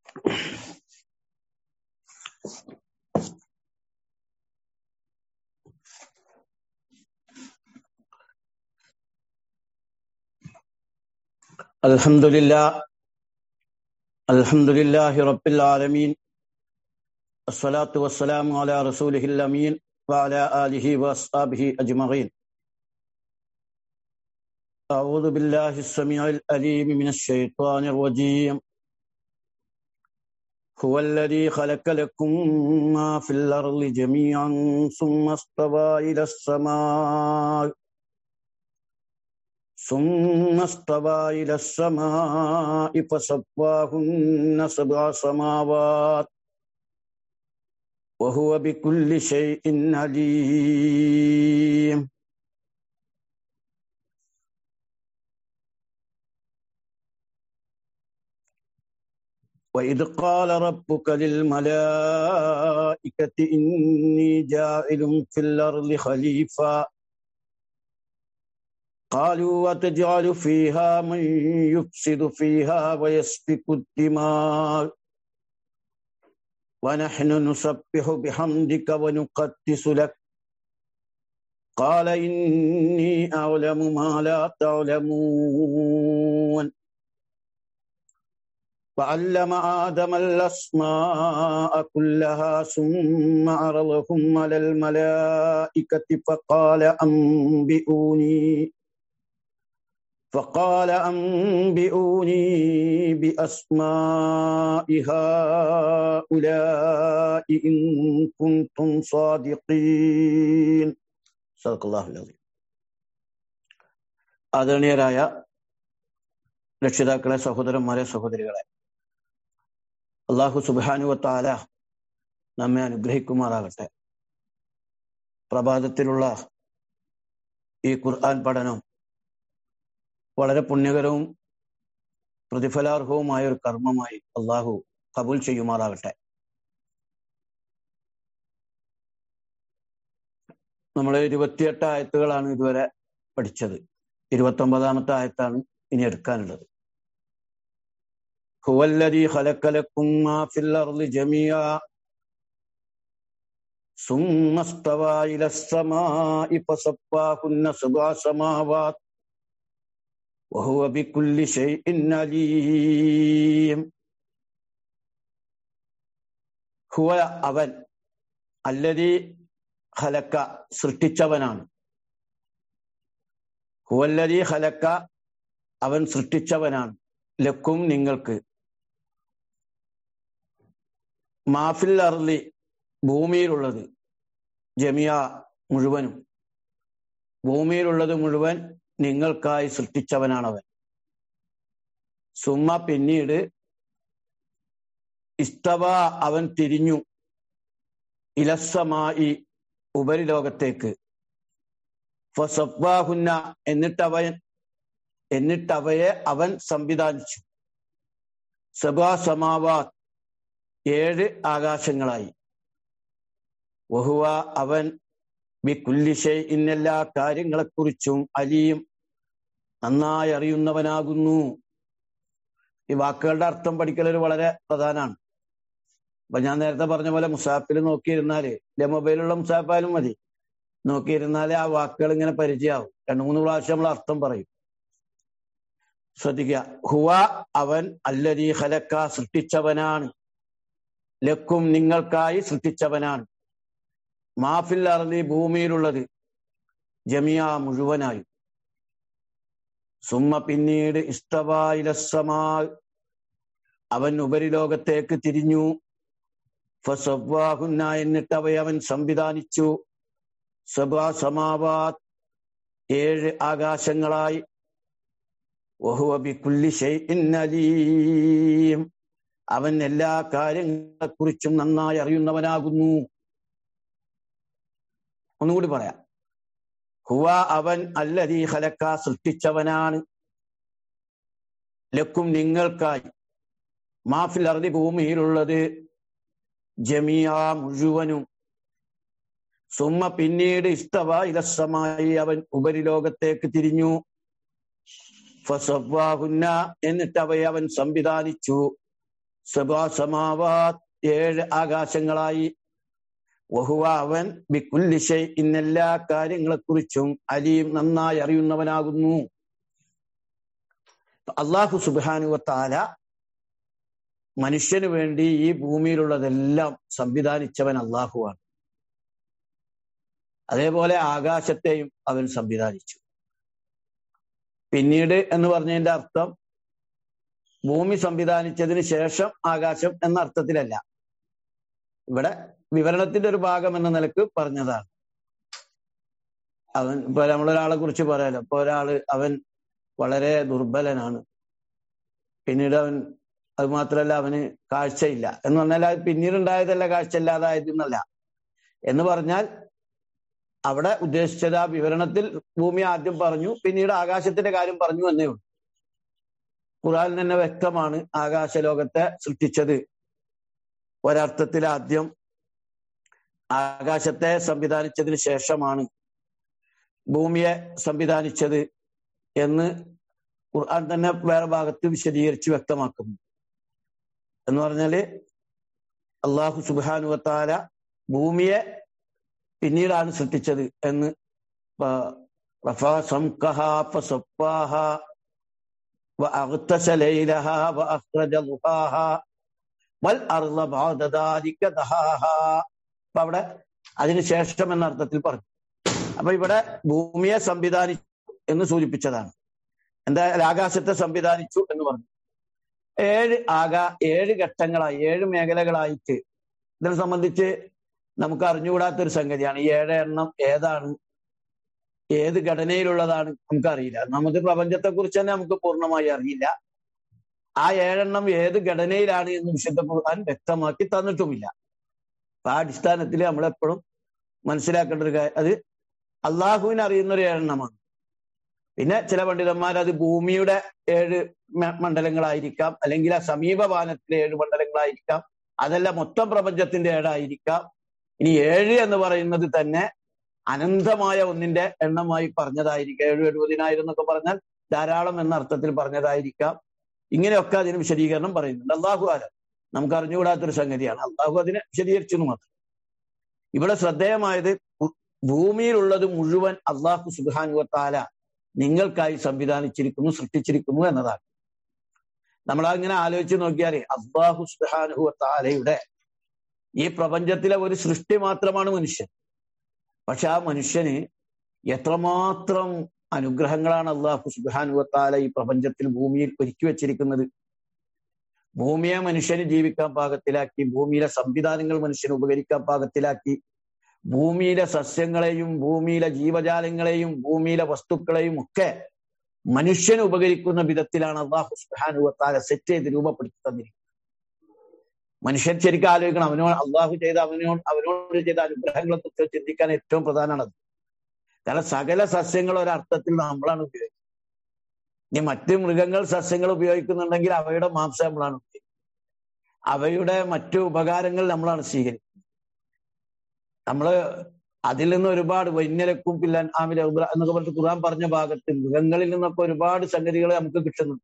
الحمد لله الحمد لله رب العالمين الصلاة والسلام على رسوله الأمين وعلى آله وأصحابه أجمعين أعوذ بالله السميع الأليم من الشيطان الرجيم هو الذي خلق لكم ما في الأرض جميعا ثم استوى إلى السماء ثم استوى إلى السماء فسواهن سبع سماوات وهو بكل شيء عليم وإذ قال ربك للملائكة إني جاعل في الأرض خليفة قالوا وتجعل فيها من يفسد فيها ويسفك الدماء ونحن نسبح بحمدك ونقدس لك قال إني أعلم ما لا تعلمون وعلم آدم الأسماء كلها ثم عرضهم على الملائكة فقال أنبئوني فقال أنبئوني بأسماء هؤلاء إن كنتم صادقين صدق الله العظيم ആദരണീയരായ രക്ഷിതാക്കളെ സഹോദരന്മാരെ സഹോദരികളെ അള്ളാഹു സുബാനുവത്താല നമ്മെ അനുഗ്രഹിക്കുമാറാകട്ടെ പ്രഭാതത്തിലുള്ള ഈ ഖുർആൻ പഠനം വളരെ പുണ്യകരവും പ്രതിഫലാർഹവുമായ ഒരു കർമ്മമായി അള്ളാഹു കബൂൽ ചെയ്യുമാറാകട്ടെ നമ്മൾ ഇരുപത്തിയെട്ട് ആയത്തുകളാണ് ഇതുവരെ പഠിച്ചത് ഇരുപത്തി ഒമ്പതാമത്തെ ആയത്താണ് ഇനി എടുക്കാനുള്ളത് ഹുവല്ലദീ ഖലഖലക്കും മാ ഫിൽ അർളി ജമീഅ ثم استوى إلى السماء فسواهن سبع سماوات وهو بكل شيء عليم ഹുവ അവൻ അല്ലതി ഹലക്ക സൃഷ്ടിച്ചവനാണ് ഹുവല്ലതി ഹലക്ക അവൻ സൃഷ്ടിച്ചവനാണ് ലക്കും നിങ്ങൾക്ക് മാഫിൽ അർലി ഭൂമിയിലുള്ളത് ജമിയ മുഴുവനും ഭൂമിയിലുള്ളത് മുഴുവൻ നിങ്ങൾക്കായി സൃഷ്ടിച്ചവനാണവൻ സുമ്മ പിന്നീട് ഇസ്തവ അവൻ തിരിഞ്ഞു ഇലസമായി ഉപരിലോകത്തേക്ക് ഫസബ്ബാഹുന്ന എന്നിട്ടവൻ എന്നിട്ടവയെ അവൻ സംവിധാനിച്ചു സബാ സമാവാത് ഏഴ് ആകാശങ്ങളായി വഹുവ അവൻ ബിക്കുല്ലിഷൈ ഇന്നെല്ലാ കാര്യങ്ങളെക്കുറിച്ചും അലിയും നന്നായി അറിയുന്നവനാകുന്നു ഈ വാക്കുകളുടെ അർത്ഥം പഠിക്കലൊരു വളരെ പ്രധാനമാണ് അപ്പൊ ഞാൻ നേരത്തെ പറഞ്ഞ പോലെ മുസാഫിൽ നോക്കിയിരുന്നാല് ഇല്ല മൊബൈലുള്ള മുസാഫായാലും മതി നോക്കിയിരുന്നാലേ ആ വാക്കുകൾ ഇങ്ങനെ പരിചയമാവും രണ്ടു മൂന്ന് പ്രാവശ്യം നമ്മൾ അർത്ഥം പറയും ശ്രദ്ധിക്കുക ഹുവ അവൻ അല്ലരീ ഹലക്ക സൃഷ്ടിച്ചവനാണ് ലക്കും നിങ്ങൾക്കായി സൃഷ്ടിച്ചവനാണ് മാഫിൽ അറലി ഭൂമിയിലുള്ളത് ജമിയ മുഴുവനായും സുമ്മ പിന്നീട് ഇസ്തവായിലസമാ അവൻ ഉപരിലോകത്തേക്ക് തിരിഞ്ഞു ഫസവ്വാഹുന്ന എന്നിട്ട് അവയെ അവൻ സംവിധാനിച്ചു സബാ സമാവാത് ഏഴ് ആകാശങ്ങളായി വഹുവ ബിക്കുല്ലി ഷൈഇൻ അലീം അവൻ എല്ലാ കാര്യങ്ങളെക്കുറിച്ചും നന്നായി അറിയുന്നവനാകുന്നു ഒന്നുകൂടി പറയാം ഹുവ അവൻ അല്ലതീ ഹലക്ക സൃഷ്ടിച്ചവനാണ് ലക്കും നിങ്ങൾക്കായി മാഫിൽ അറുതി ഭൂമിയിലുള്ളത് ജമിയ മുഴുവനും സുമ്മ പിന്നീട് ഇസ്തവ ഇലസമായി അവൻ ഉപരിലോകത്തേക്ക് തിരിഞ്ഞു ഫസവ്വാഹുന്ന എന്നിട്ട് അവയെ അവൻ സംവിധാനിച്ചു സബാ സമാവാത് ഏഴ് ആകാശങ്ങളായി വഹുവ അവൻ ബിക്കുല്ലിഷൈ ഇന്നെല്ലാ കാര്യങ്ങളെക്കുറിച്ചും അലീം നന്നായി അറിയുന്നവനാകുന്നു അള്ളാഹു സുബാനുവത്താല മനുഷ്യന് വേണ്ടി ഈ ഭൂമിയിലുള്ളതെല്ലാം സംവിധാനിച്ചവൻ അള്ളാഹുവാണ് അതേപോലെ ആകാശത്തെയും അവൻ സംവിധാനിച്ചു പിന്നീട് എന്ന് പറഞ്ഞതിന്റെ അർത്ഥം ഭൂമി സംവിധാനിച്ചതിന് ശേഷം ആകാശം എന്ന അർത്ഥത്തിലല്ല ഇവിടെ വിവരണത്തിന്റെ ഒരു ഭാഗം എന്ന നിലക്ക് പറഞ്ഞതാണ് അവൻ ഇപ്പൊ നമ്മളൊരാളെ കുറിച്ച് പറയാലോ ഇപ്പൊ ഒരാള് അവൻ വളരെ ദുർബലനാണ് പിന്നീട് അവൻ അത് മാത്രല്ല അവന് കാഴ്ചയില്ല എന്ന് പറഞ്ഞാൽ അത് പിന്നീട് ഉണ്ടായതല്ല കാഴ്ച ഇല്ലാതായതെന്നല്ല എന്ന് പറഞ്ഞാൽ അവിടെ ഉദ്ദേശിച്ചത് ആ വിവരണത്തിൽ ഭൂമി ആദ്യം പറഞ്ഞു പിന്നീട് ആകാശത്തിന്റെ കാര്യം പറഞ്ഞു എന്നേ ഉള്ളൂ ഖുറാൻ തന്നെ വ്യക്തമാണ് ആകാശലോകത്തെ സൃഷ്ടിച്ചത് ഒരർത്ഥത്തിൽ ആദ്യം ആകാശത്തെ സംവിധാനിച്ചതിന് ശേഷമാണ് ഭൂമിയെ സംവിധാനിച്ചത് എന്ന് ഖുർആൻ തന്നെ വേറെ ഭാഗത്ത് വിശദീകരിച്ച് വ്യക്തമാക്കുന്നു എന്ന് പറഞ്ഞാല് അള്ളാഹു സുബാനുവത്താല ഭൂമിയെ പിന്നീടാണ് സൃഷ്ടിച്ചത് എന്ന് അപ്പൊ അവിടെ അതിനുശേഷം എന്ന അർത്ഥത്തിൽ പറഞ്ഞു അപ്പൊ ഇവിടെ ഭൂമിയെ സംവിധാനിച്ചു എന്ന് സൂചിപ്പിച്ചതാണ് എന്താ ആകാശത്തെ സംവിധാനിച്ചു എന്ന് പറഞ്ഞു ഏഴ് ആകാ ഏഴ് ഘട്ടങ്ങളായി ഏഴ് മേഖലകളായിട്ട് ഇതിനെ സംബന്ധിച്ച് നമുക്ക് അറിഞ്ഞുകൂടാത്തൊരു സംഗതിയാണ് ഈ ഏഴ് എണ്ണം ഏതാണ് ഏത് ഘടനയിലുള്ളതാണ് നമുക്കറിയില്ല നമുക്ക് പ്രപഞ്ചത്തെ കുറിച്ച് തന്നെ നമുക്ക് പൂർണ്ണമായി അറിയില്ല ആ ഏഴെണ്ണം ഏത് ഘടനയിലാണ് എന്ന് വിശുദ്ധ ഖുർആൻ വ്യക്തമാക്കി തന്നിട്ടുമില്ല അപ്പൊ ആ അടിസ്ഥാനത്തിൽ നമ്മളെപ്പോഴും മനസ്സിലാക്കേണ്ട ഒരു കാര്യം അത് അള്ളാഹുവിന് അറിയുന്ന ഒരു ഏഴെണ്ണമാണ് പിന്നെ ചില പണ്ഡിതന്മാർ അത് ഭൂമിയുടെ ഏഴ് മണ്ഡലങ്ങളായിരിക്കാം അല്ലെങ്കിൽ ആ സമീപപാനത്തിലെ ഏഴ് മണ്ഡലങ്ങളായിരിക്കാം അതല്ല മൊത്തം പ്രപഞ്ചത്തിന്റെ ഏഴായിരിക്കാം ഇനി ഏഴ് എന്ന് പറയുന്നത് തന്നെ അനന്തമായ ഒന്നിന്റെ എണ്ണമായി പറഞ്ഞതായിരിക്കാം ഏഴ് എഴുപതിനായിരം എന്നൊക്കെ പറഞ്ഞാൽ ധാരാളം എന്ന അർത്ഥത്തിൽ പറഞ്ഞതായിരിക്കാം ഇങ്ങനെയൊക്കെ അതിന് വിശദീകരണം പറയുന്നുണ്ട് അള്ളാഹു ആലം നമുക്ക് അറിഞ്ഞുകൂടാത്തൊരു സംഗതിയാണ് അള്ളാഹു അതിനെ വിശദീകരിച്ചെന്ന് മാത്രം ഇവിടെ ശ്രദ്ധേയമായത് ഭൂമിയിലുള്ളത് മുഴുവൻ അള്ളാഹു സുബാനുവത്താല നിങ്ങൾക്കായി സംവിധാനിച്ചിരിക്കുന്നു സൃഷ്ടിച്ചിരിക്കുന്നു എന്നതാണ് നമ്മൾ അങ്ങനെ ആലോചിച്ച് നോക്കിയാൽ അള്ളാഹു സുബാനുവത്താലയുടെ ഈ പ്രപഞ്ചത്തിലെ ഒരു സൃഷ്ടി മാത്രമാണ് മനുഷ്യൻ പക്ഷെ ആ മനുഷ്യന് എത്രമാത്രം അനുഗ്രഹങ്ങളാണ് അള്ളാഹു സുബാനുവത്താല ഈ പ്രപഞ്ചത്തിൽ ഭൂമിയിൽ ഒരുക്കി വെച്ചിരിക്കുന്നത് ഭൂമിയെ മനുഷ്യന് ജീവിക്കാൻ പാകത്തിലാക്കി ഭൂമിയിലെ സംവിധാനങ്ങൾ മനുഷ്യന് ഉപകരിക്കാൻ പാകത്തിലാക്കി ഭൂമിയിലെ സസ്യങ്ങളെയും ഭൂമിയിലെ ജീവജാലങ്ങളെയും ഭൂമിയിലെ വസ്തുക്കളെയും ഒക്കെ മനുഷ്യന് ഉപകരിക്കുന്ന വിധത്തിലാണ് അള്ളാഹു സുബാനുവത്താല സെറ്റ് ചെയ്ത് രൂപപ്പെടുത്തി തന്നിരിക്കുന്നത് മനുഷ്യൻ ശരിക്കും ആലോചിക്കണം അവനോട് അള്ളാഹു ചെയ്ത അവനോട് അവനോട് ചെയ്ത അനുഗ്രഹങ്ങളെ കുറിച്ച് ചിന്തിക്കാൻ ഏറ്റവും പ്രധാനമാണത് കാരണം സകല സസ്യങ്ങൾ ഒരർത്ഥത്തിൽ നമ്മളാണ് ഉപയോഗിക്കുന്നത് ഇനി മറ്റ് മൃഗങ്ങൾ സസ്യങ്ങൾ ഉപയോഗിക്കുന്നുണ്ടെങ്കിൽ അവയുടെ മാംസം നമ്മളാണ് ഉപയോഗിക്കുന്നത് അവയുടെ മറ്റു ഉപകാരങ്ങൾ നമ്മളാണ് സ്വീകരിക്കുന്നത് നമ്മള് അതിൽ നിന്ന് ഒരുപാട് വൈന്യലക്കും പില്ലാൻ ആമില എന്നൊക്കെ പറഞ്ഞിട്ട് ഖുർആൻ പറഞ്ഞ ഭാഗത്ത് മൃഗങ്ങളിൽ നിന്നൊക്കെ ഒരുപാട് സംഗതികൾ നമുക്ക് കിട്ടുന്നുണ്ട്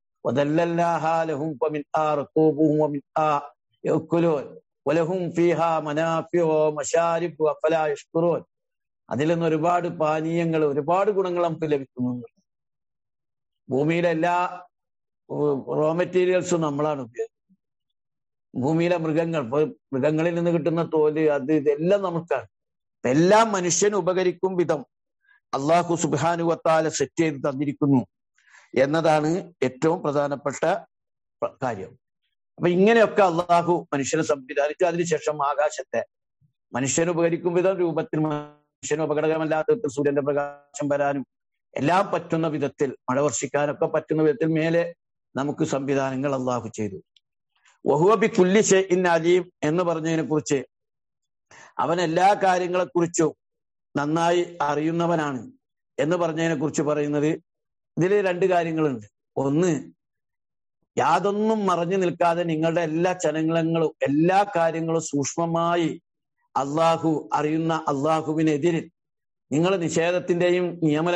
അതിൽ നിന്ന് ഒരുപാട് പാനീയങ്ങൾ ഒരുപാട് ഗുണങ്ങൾ നമുക്ക് ലഭിക്കുന്നു ഭൂമിയിലെ എല്ലാ റോ മെറ്റീരിയൽസും നമ്മളാണ് ഉപയോഗിക്കുന്നത് ഭൂമിയിലെ മൃഗങ്ങൾ മൃഗങ്ങളിൽ നിന്ന് കിട്ടുന്ന തോല് അത് ഇതെല്ലാം നമുക്കാണ് എല്ലാം മനുഷ്യന് ഉപകരിക്കും വിധം അള്ളാഹു സുബാനുവത്താല സെറ്റ് ചെയ്ത് തന്നിരിക്കുന്നു എന്നതാണ് ഏറ്റവും പ്രധാനപ്പെട്ട കാര്യം അപ്പൊ ഇങ്ങനെയൊക്കെ അള്ളാഹു മനുഷ്യനെ സംവിധാനിച്ചു അതിനുശേഷം ആകാശത്തെ മനുഷ്യന് ഉപകരിക്കും വിധം രൂപത്തിൽ മനുഷ്യന് അപകടകരമല്ലാത്ത വിധത്തിൽ സൂര്യന്റെ പ്രകാശം വരാനും എല്ലാം പറ്റുന്ന വിധത്തിൽ മഴ വർഷിക്കാനൊക്കെ പറ്റുന്ന വിധത്തിൽ മേലെ നമുക്ക് സംവിധാനങ്ങൾ അള്ളാഹു ചെയ്തു വഹുവബി കുല്ലി ഷെയ്ൻ അലീം എന്ന് പറഞ്ഞതിനെ കുറിച്ച് അവൻ എല്ലാ കാര്യങ്ങളെ കുറിച്ചും നന്നായി അറിയുന്നവനാണ് എന്ന് പറഞ്ഞതിനെ കുറിച്ച് പറയുന്നത് ഇതിൽ രണ്ട് കാര്യങ്ങളുണ്ട് ഒന്ന് യാതൊന്നും മറഞ്ഞു നിൽക്കാതെ നിങ്ങളുടെ എല്ലാ ചലനങ്ങളും എല്ലാ കാര്യങ്ങളും സൂക്ഷ്മമായി അള്ളാഹു അറിയുന്ന അള്ളാഹുവിനെതിരിൽ നിങ്ങൾ നിഷേധത്തിന്റെയും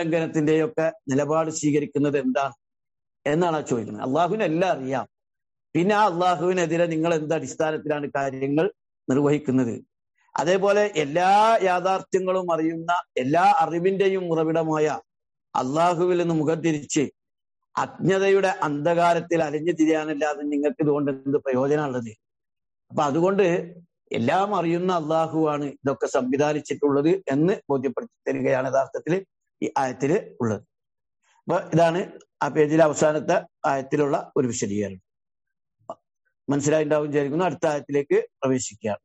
നിയമലംഘനത്തിന്റെയും ഒക്കെ നിലപാട് സ്വീകരിക്കുന്നത് എന്താണ് എന്നാണ് ചോദിക്കുന്നത് അള്ളാഹുവിന് എല്ലാം അറിയാം പിന്നെ ആ അള്ളാഹുവിനെതിരെ നിങ്ങൾ എന്ത് അടിസ്ഥാനത്തിലാണ് കാര്യങ്ങൾ നിർവഹിക്കുന്നത് അതേപോലെ എല്ലാ യാഥാർത്ഥ്യങ്ങളും അറിയുന്ന എല്ലാ അറിവിന്റെയും ഉറവിടമായ അള്ളാഹുവിൽ നിന്ന് മുഖം തിരിച്ച് അജ്ഞതയുടെ അന്ധകാരത്തിൽ അലിഞ്ഞു തിരിയാനല്ലാതെ നിങ്ങൾക്ക് ഇതുകൊണ്ട് എന്ത് പ്രയോജനമുള്ളത് അപ്പൊ അതുകൊണ്ട് എല്ലാം അറിയുന്ന അള്ളാഹുവാണ് ഇതൊക്കെ സംവിധാനിച്ചിട്ടുള്ളത് എന്ന് ബോധ്യപ്പെടുത്തി തരികയാണ് യഥാർത്ഥത്തിൽ ഈ ആയത്തില് ഉള്ളത് അപ്പൊ ഇതാണ് ആ പേജിലെ അവസാനത്തെ ആയത്തിലുള്ള ഒരു വിശദീകരണം മനസ്സിലായിണ്ടാവും വിചാരിക്കുന്നു അടുത്ത ആയത്തിലേക്ക് പ്രവേശിക്കുകയാണ്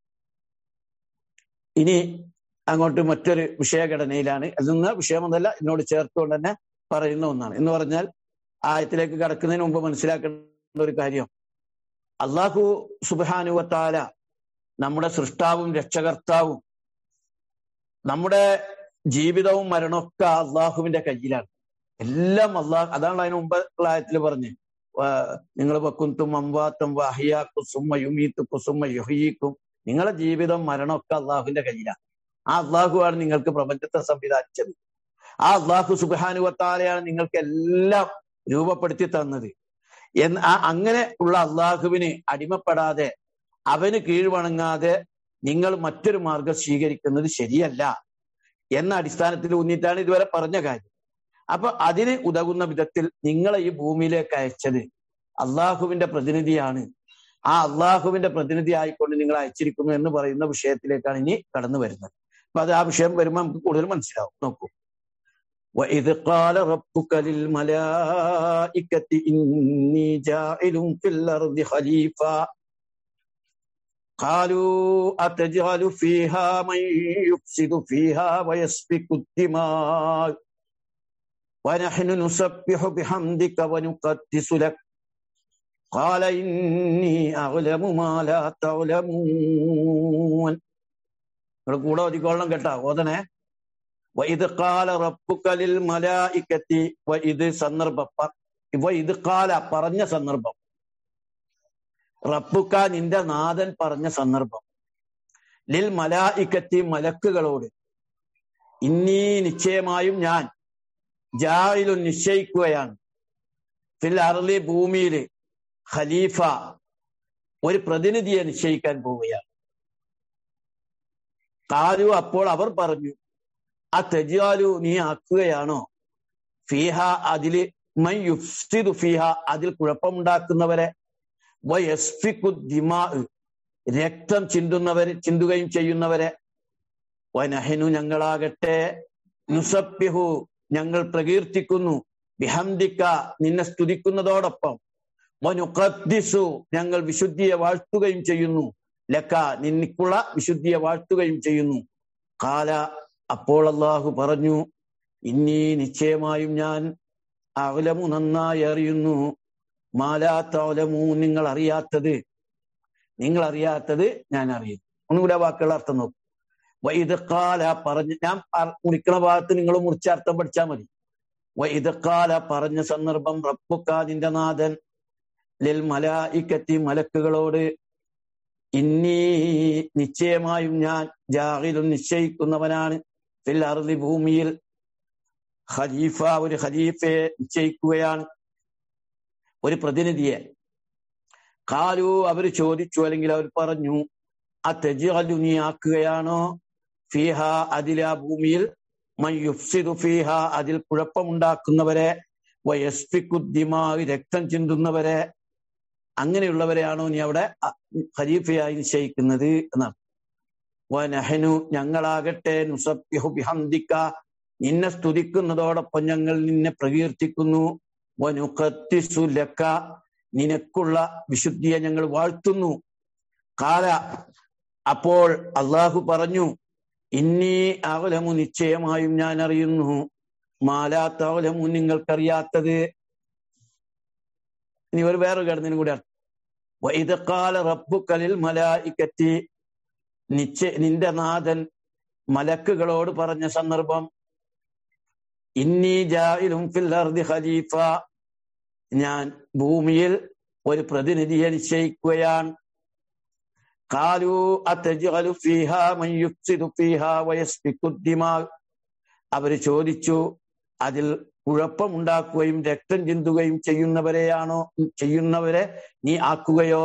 ഇനി അങ്ങോട്ട് മറ്റൊരു വിഷയഘടനയിലാണ് അതിൽ നിന്ന് വിഷയമൊന്നല്ല എന്നോട് ചേർത്തുകൊണ്ട് തന്നെ പറയുന്ന ഒന്നാണ് എന്ന് പറഞ്ഞാൽ ആയത്തിലേക്ക് കടക്കുന്നതിന് മുമ്പ് മനസ്സിലാക്കേണ്ട ഒരു കാര്യം അള്ളാഹു സുബാനുവത്താല നമ്മുടെ സൃഷ്ടാവും രക്ഷകർത്താവും നമ്മുടെ ജീവിതവും മരണമൊക്കെ അള്ളാഹുവിന്റെ കയ്യിലാണ് എല്ലാം അള്ളാഹ് അതാണ് അതിന് മുമ്പുള്ള ആയത്തിൽ പറഞ്ഞ് നിങ്ങൾ വക്കുന്തും അമ്പാത്തും അഹിയാക്കും സുമ്മ യുമീത്തുക്കും സുമ്മ യുഹീക്കും നിങ്ങളെ ജീവിതം മരണമൊക്കെ അള്ളാഹുവിന്റെ കയ്യിലാണ് ആ അള്ളാഹുവാണ് നിങ്ങൾക്ക് പ്രപഞ്ചത്തെ സംവിധാനിച്ചത് ആ അള്ളാഹു സുബാനുവത്താലയാണ് നിങ്ങൾക്ക് എല്ലാം രൂപപ്പെടുത്തി തന്നത് എന്ന് ആ അങ്ങനെ ഉള്ള അള്ളാഹുവിന് അടിമപ്പെടാതെ അവന് കീഴ്വണങ്ങാതെ നിങ്ങൾ മറ്റൊരു മാർഗം സ്വീകരിക്കുന്നത് ശരിയല്ല എന്ന അടിസ്ഥാനത്തിൽ ഊന്നിയിട്ടാണ് ഇതുവരെ പറഞ്ഞ കാര്യം അപ്പൊ അതിന് ഉതകുന്ന വിധത്തിൽ നിങ്ങളെ ഈ ഭൂമിയിലേക്ക് അയച്ചത് അള്ളാഹുവിന്റെ പ്രതിനിധിയാണ് ആ അള്ളാഹുവിന്റെ പ്രതിനിധി ആയിക്കൊണ്ട് നിങ്ങൾ അയച്ചിരിക്കുന്നു എന്ന് പറയുന്ന വിഷയത്തിലേക്കാണ് ഇനി കടന്നു വരുന്നത് അപ്പൊ അത് ആ വിഷയം വരുമ്പോൾ നമുക്ക് കൂടുതൽ മനസ്സിലാവും നോക്കൂ وإذ قال ربك للملائكة إني جاعل في الأرض خليفة قالوا أتجعل فيها من يفسد فيها ويسفك الدماء ونحن نسبح بحمدك ونقدس لك قال إني أعلم ما لا تعلمون കൂടെ ഒതുക്കോളം കേട്ടാ ഓതണേ വൈദ് കാല റബ്ബുക്കലിൽ മലായിക്കത്തി ഇത് സന്ദർഭം ഇത് കാല പറഞ്ഞ സന്ദർഭം റബ്ബുക്ക നിന്റെ നാഥൻ പറഞ്ഞ സന്ദർഭം ലിൽ മലായിക്കത്തി മലക്കുകളോട് ഇന്നീ നിശ്ചയമായും ഞാൻ ജായിലു നിശ്ചയിക്കുകയാണ് ഫിൽ അർലി ഭൂമിയില് ഖലീഫ ഒരു പ്രതിനിധിയെ നിശ്ചയിക്കാൻ പോവുകയാണ് കാലു അപ്പോൾ അവർ പറഞ്ഞു ആ തെജാലു നീ ആക്കുകയാണോ ഫീഹ അതില് മൈ യുഫ്സിദു ഫീഹ അതിൽ കുഴപ്പമുണ്ടാക്കുന്നവരെ വയസ്ഫിക്കു ദിമാ രക്തം ചിന്തുന്നവരെ ചിന്തുകയും ചെയ്യുന്നവരെ വനഹനു ഞങ്ങളാകട്ടെ നുസബ്യഹു ഞങ്ങൾ പ്രകീർത്തിക്കുന്നു ബിഹംദിക്ക നിന്നെ സ്തുതിക്കുന്നതോടൊപ്പം വനുഖദ്ദിസു ഞങ്ങൾ വിശുദ്ധിയെ വാഴ്ത്തുകയും ചെയ്യുന്നു ലക്ക നിന്നിക്കുള്ള വിശുദ്ധിയെ വാഴ്ത്തുകയും ചെയ്യുന്നു കാല അപ്പോൾ അള്ളാഹു പറഞ്ഞു ഇന്നീ നിശ്ചയമായും ഞാൻ അവലമു നന്നായി അറിയുന്നു മാലാത്തവലമു നിങ്ങൾ അറിയാത്തത് നിങ്ങൾ അറിയാത്തത് ഞാൻ അറിയുന്നു ഒന്നുകൂടെ വാക്കുകൾ അർത്ഥം നോക്കും വൈദക്കാല പറഞ്ഞ് ഞാൻ മുറിക്കണ ഭാഗത്ത് നിങ്ങൾ മുറിച്ച അർത്ഥം പഠിച്ചാൽ മതി വൈദക്കാല പറഞ്ഞ സന്ദർഭം റബ്ബുക്ക നിന്റെ നാഥൻ ലിൽ മലായിക്കത്തി മലക്കുകളോട് ഇന്നീ നിശ്ചയമായും ഞാൻ ജാഹിലും നിശ്ചയിക്കുന്നവനാണ് ഫിൽ അർലി ഭൂമിയിൽ ഖലീഫ ഒരു ഖലീഫയെ നിശ്ചയിക്കുകയാണ് ഒരു പ്രതിനിധിയെ കാലു അവർ ചോദിച്ചു അല്ലെങ്കിൽ അവർ പറഞ്ഞു ആ തെജാലു നീ ആക്കുകയാണോ ഫീഹ അതിൽ ആ ഭൂമിയിൽ മയ്യുഫ്സിദു ഫീഹ അതിൽ കുഴപ്പമുണ്ടാക്കുന്നവരെ വയസ്ഫിക്കുദ്ദിമാ രക്തം ചിന്തുന്നവരെ അങ്ങനെയുള്ളവരെയാണോ നീ അവിടെ ഖലീഫയായി നിശ്ചയിക്കുന്നത് എന്നാണ് വനഹനു ഞങ്ങളാകട്ടെ നുസബ്യഹു ബിഹംദിക്ക നിന്നെ സ്തുതിക്കുന്നതോടൊപ്പം ഞങ്ങൾ നിന്നെ പ്രകീർത്തിക്കുന്നു വനുഖത്തിസു ലക്ക നിനക്കുള്ള വിശുദ്ധിയെ ഞങ്ങൾ വാഴ്ത്തുന്നു കാല അപ്പോൾ അള്ളാഹു പറഞ്ഞു ഇന്നീ അവലമു നിശ്ചയമായും ഞാൻ അറിയുന്നു മാലാത്തവലമു നിങ്ങൾക്കറിയാത്തത് ഇനി ഒരു വേറെ കിടന്നതിനും കൂടെ വൈദക്കാല റബ്ബുക്കലിൽ മലായിക്കത്തി നിശ്ചയ നിന്റെ നാഥൻ മലക്കുകളോട് പറഞ്ഞ സന്ദർഭം ഇന്നീ ജായിലും ഫിൽ അർദി ഖലീഫ ഞാൻ ഭൂമിയിൽ ഒരു പ്രതിനിധിയെ നിശ്ചയിക്കുകയാണ് കാലു അത്തജ്അലു ഫീഹ മൻ യുഫ്സിദു ഫീഹ വയസ്ഫിക്കു ദിമാ അവര് ചോദിച്ചു അതിൽ കുഴപ്പമുണ്ടാക്കുകയും രക്തം ചിന്തുകയും ചെയ്യുന്നവരെയാണോ ചെയ്യുന്നവരെ നീ ആക്കുകയോ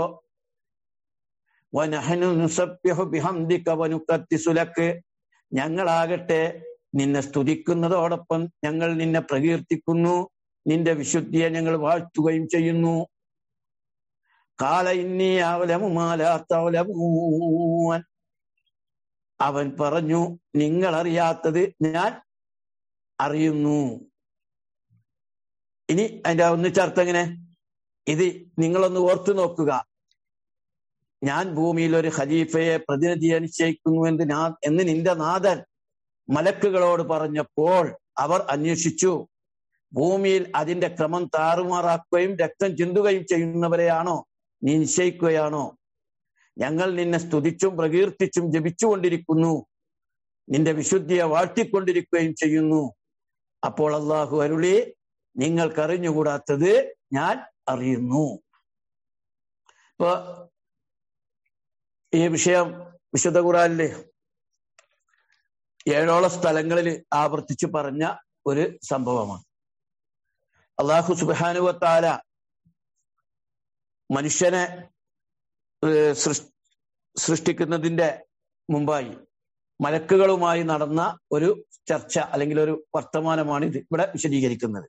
വനഹനു നുസബ്യഹു ബിഹംദിക വനുഖദ്ദിസു ലക്ക് ഞങ്ങളാകട്ടെ നിന്നെ സ്തുതിക്കുന്നതോടൊപ്പം ഞങ്ങൾ നിന്നെ പ്രകീർത്തിക്കുന്നു നിന്റെ വിശുദ്ധിയെ ഞങ്ങൾ വാഴ്ത്തുകയും ചെയ്യുന്നു കാല ഇന്നി അവലമുമാലാത്തവലമൂൻ അവൻ പറഞ്ഞു നിങ്ങൾ അറിയാത്തത് ഞാൻ അറിയുന്നു ഇനി അതിന്റെ ഒന്നിച്ചർത്ഥം എങ്ങനെ ഇത് നിങ്ങളൊന്ന് ഓർത്തു നോക്കുക ഞാൻ ഭൂമിയിൽ ഒരു ഖലീഫയെ പ്രതിനിധിയെ നിശ്ചയിക്കുന്നു എന്ന് ഞാൻ എന്ന് നിന്റെ നാഥൻ മലക്കുകളോട് പറഞ്ഞപ്പോൾ അവർ അന്വേഷിച്ചു ഭൂമിയിൽ അതിന്റെ ക്രമം താറുമാറാക്കുകയും രക്തം ചിന്തുകയും ചെയ്യുന്നവരെയാണോ നീ നിശ്ചയിക്കുകയാണോ ഞങ്ങൾ നിന്നെ സ്തുതിച്ചും പ്രകീർത്തിച്ചും ജപിച്ചുകൊണ്ടിരിക്കുന്നു നിന്റെ വിശുദ്ധിയെ വാഴ്ത്തിക്കൊണ്ടിരിക്കുകയും ചെയ്യുന്നു അപ്പോൾ അള്ളാഹു അരുളി നിങ്ങൾക്കറിഞ്ഞുകൂടാത്തത് ഞാൻ അറിയുന്നു ഇപ്പൊ ഈ വിഷയം വിശുദ്ധ ഖുറാനില് ഏഴോളം സ്ഥലങ്ങളിൽ ആവർത്തിച്ച് പറഞ്ഞ ഒരു സംഭവമാണ് അള്ളാഹു സുബാനുവത്താല മനുഷ്യനെ സൃഷ്ടിക്കുന്നതിന്റെ മുമ്പായി മലക്കുകളുമായി നടന്ന ഒരു ചർച്ച അല്ലെങ്കിൽ ഒരു വർത്തമാനമാണ് ഇത് ഇവിടെ വിശദീകരിക്കുന്നത്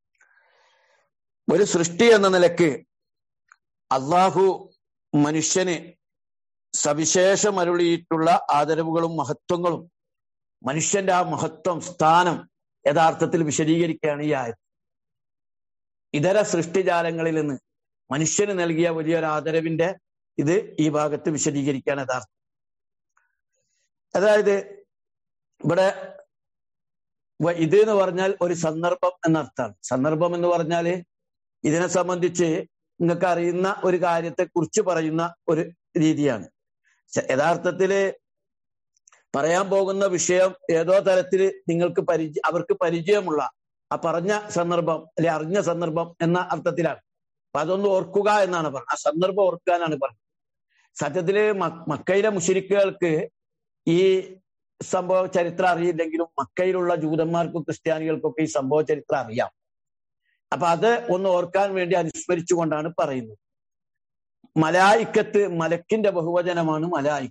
ഒരു സൃഷ്ടി എന്ന നിലക്ക് അള്ളാഹു മനുഷ്യന് സവിശേഷമരുളിയിട്ടുള്ള ആദരവുകളും മഹത്വങ്ങളും മനുഷ്യന്റെ ആ മഹത്വം സ്ഥാനം യഥാർത്ഥത്തിൽ വിശദീകരിക്കുകയാണ് ഈ ആയത് ഇതര സൃഷ്ടിജാലങ്ങളിൽ നിന്ന് മനുഷ്യന് നൽകിയ വലിയൊരു ആദരവിന്റെ ഇത് ഈ ഭാഗത്ത് വിശദീകരിക്കാൻ യഥാർത്ഥം അതായത് ഇവിടെ ഇത് എന്ന് പറഞ്ഞാൽ ഒരു സന്ദർഭം എന്നർത്ഥമാണ് സന്ദർഭം എന്ന് പറഞ്ഞാല് ഇതിനെ സംബന്ധിച്ച് നിങ്ങൾക്ക് അറിയുന്ന ഒരു കാര്യത്തെ കുറിച്ച് പറയുന്ന ഒരു രീതിയാണ് യഥാർത്ഥത്തില് പറയാൻ പോകുന്ന വിഷയം ഏതോ തരത്തിൽ നിങ്ങൾക്ക് പരിചയ അവർക്ക് പരിചയമുള്ള ആ പറഞ്ഞ സന്ദർഭം അല്ലെ അറിഞ്ഞ സന്ദർഭം എന്ന അർത്ഥത്തിലാണ് അപ്പൊ അതൊന്ന് ഓർക്കുക എന്നാണ് പറഞ്ഞത് ആ സന്ദർഭം ഓർക്കാനാണ് പറഞ്ഞത് സത്യത്തില് മക്കയിലെ മുഷിരിക്കുകൾക്ക് ഈ സംഭവ ചരിത്രം അറിയില്ലെങ്കിലും മക്കയിലുള്ള ജൂതന്മാർക്കും ക്രിസ്ത്യാനികൾക്കൊക്കെ ഈ സംഭവ ചരിത്രം അറിയാം അപ്പൊ അത് ഒന്ന് ഓർക്കാൻ വേണ്ടി അനുസ്മരിച്ചുകൊണ്ടാണ് പറയുന്നത് മലായിക്കത്ത് മലക്കിന്റെ ബഹുവചനമാണ് മലായിക്കത്ത്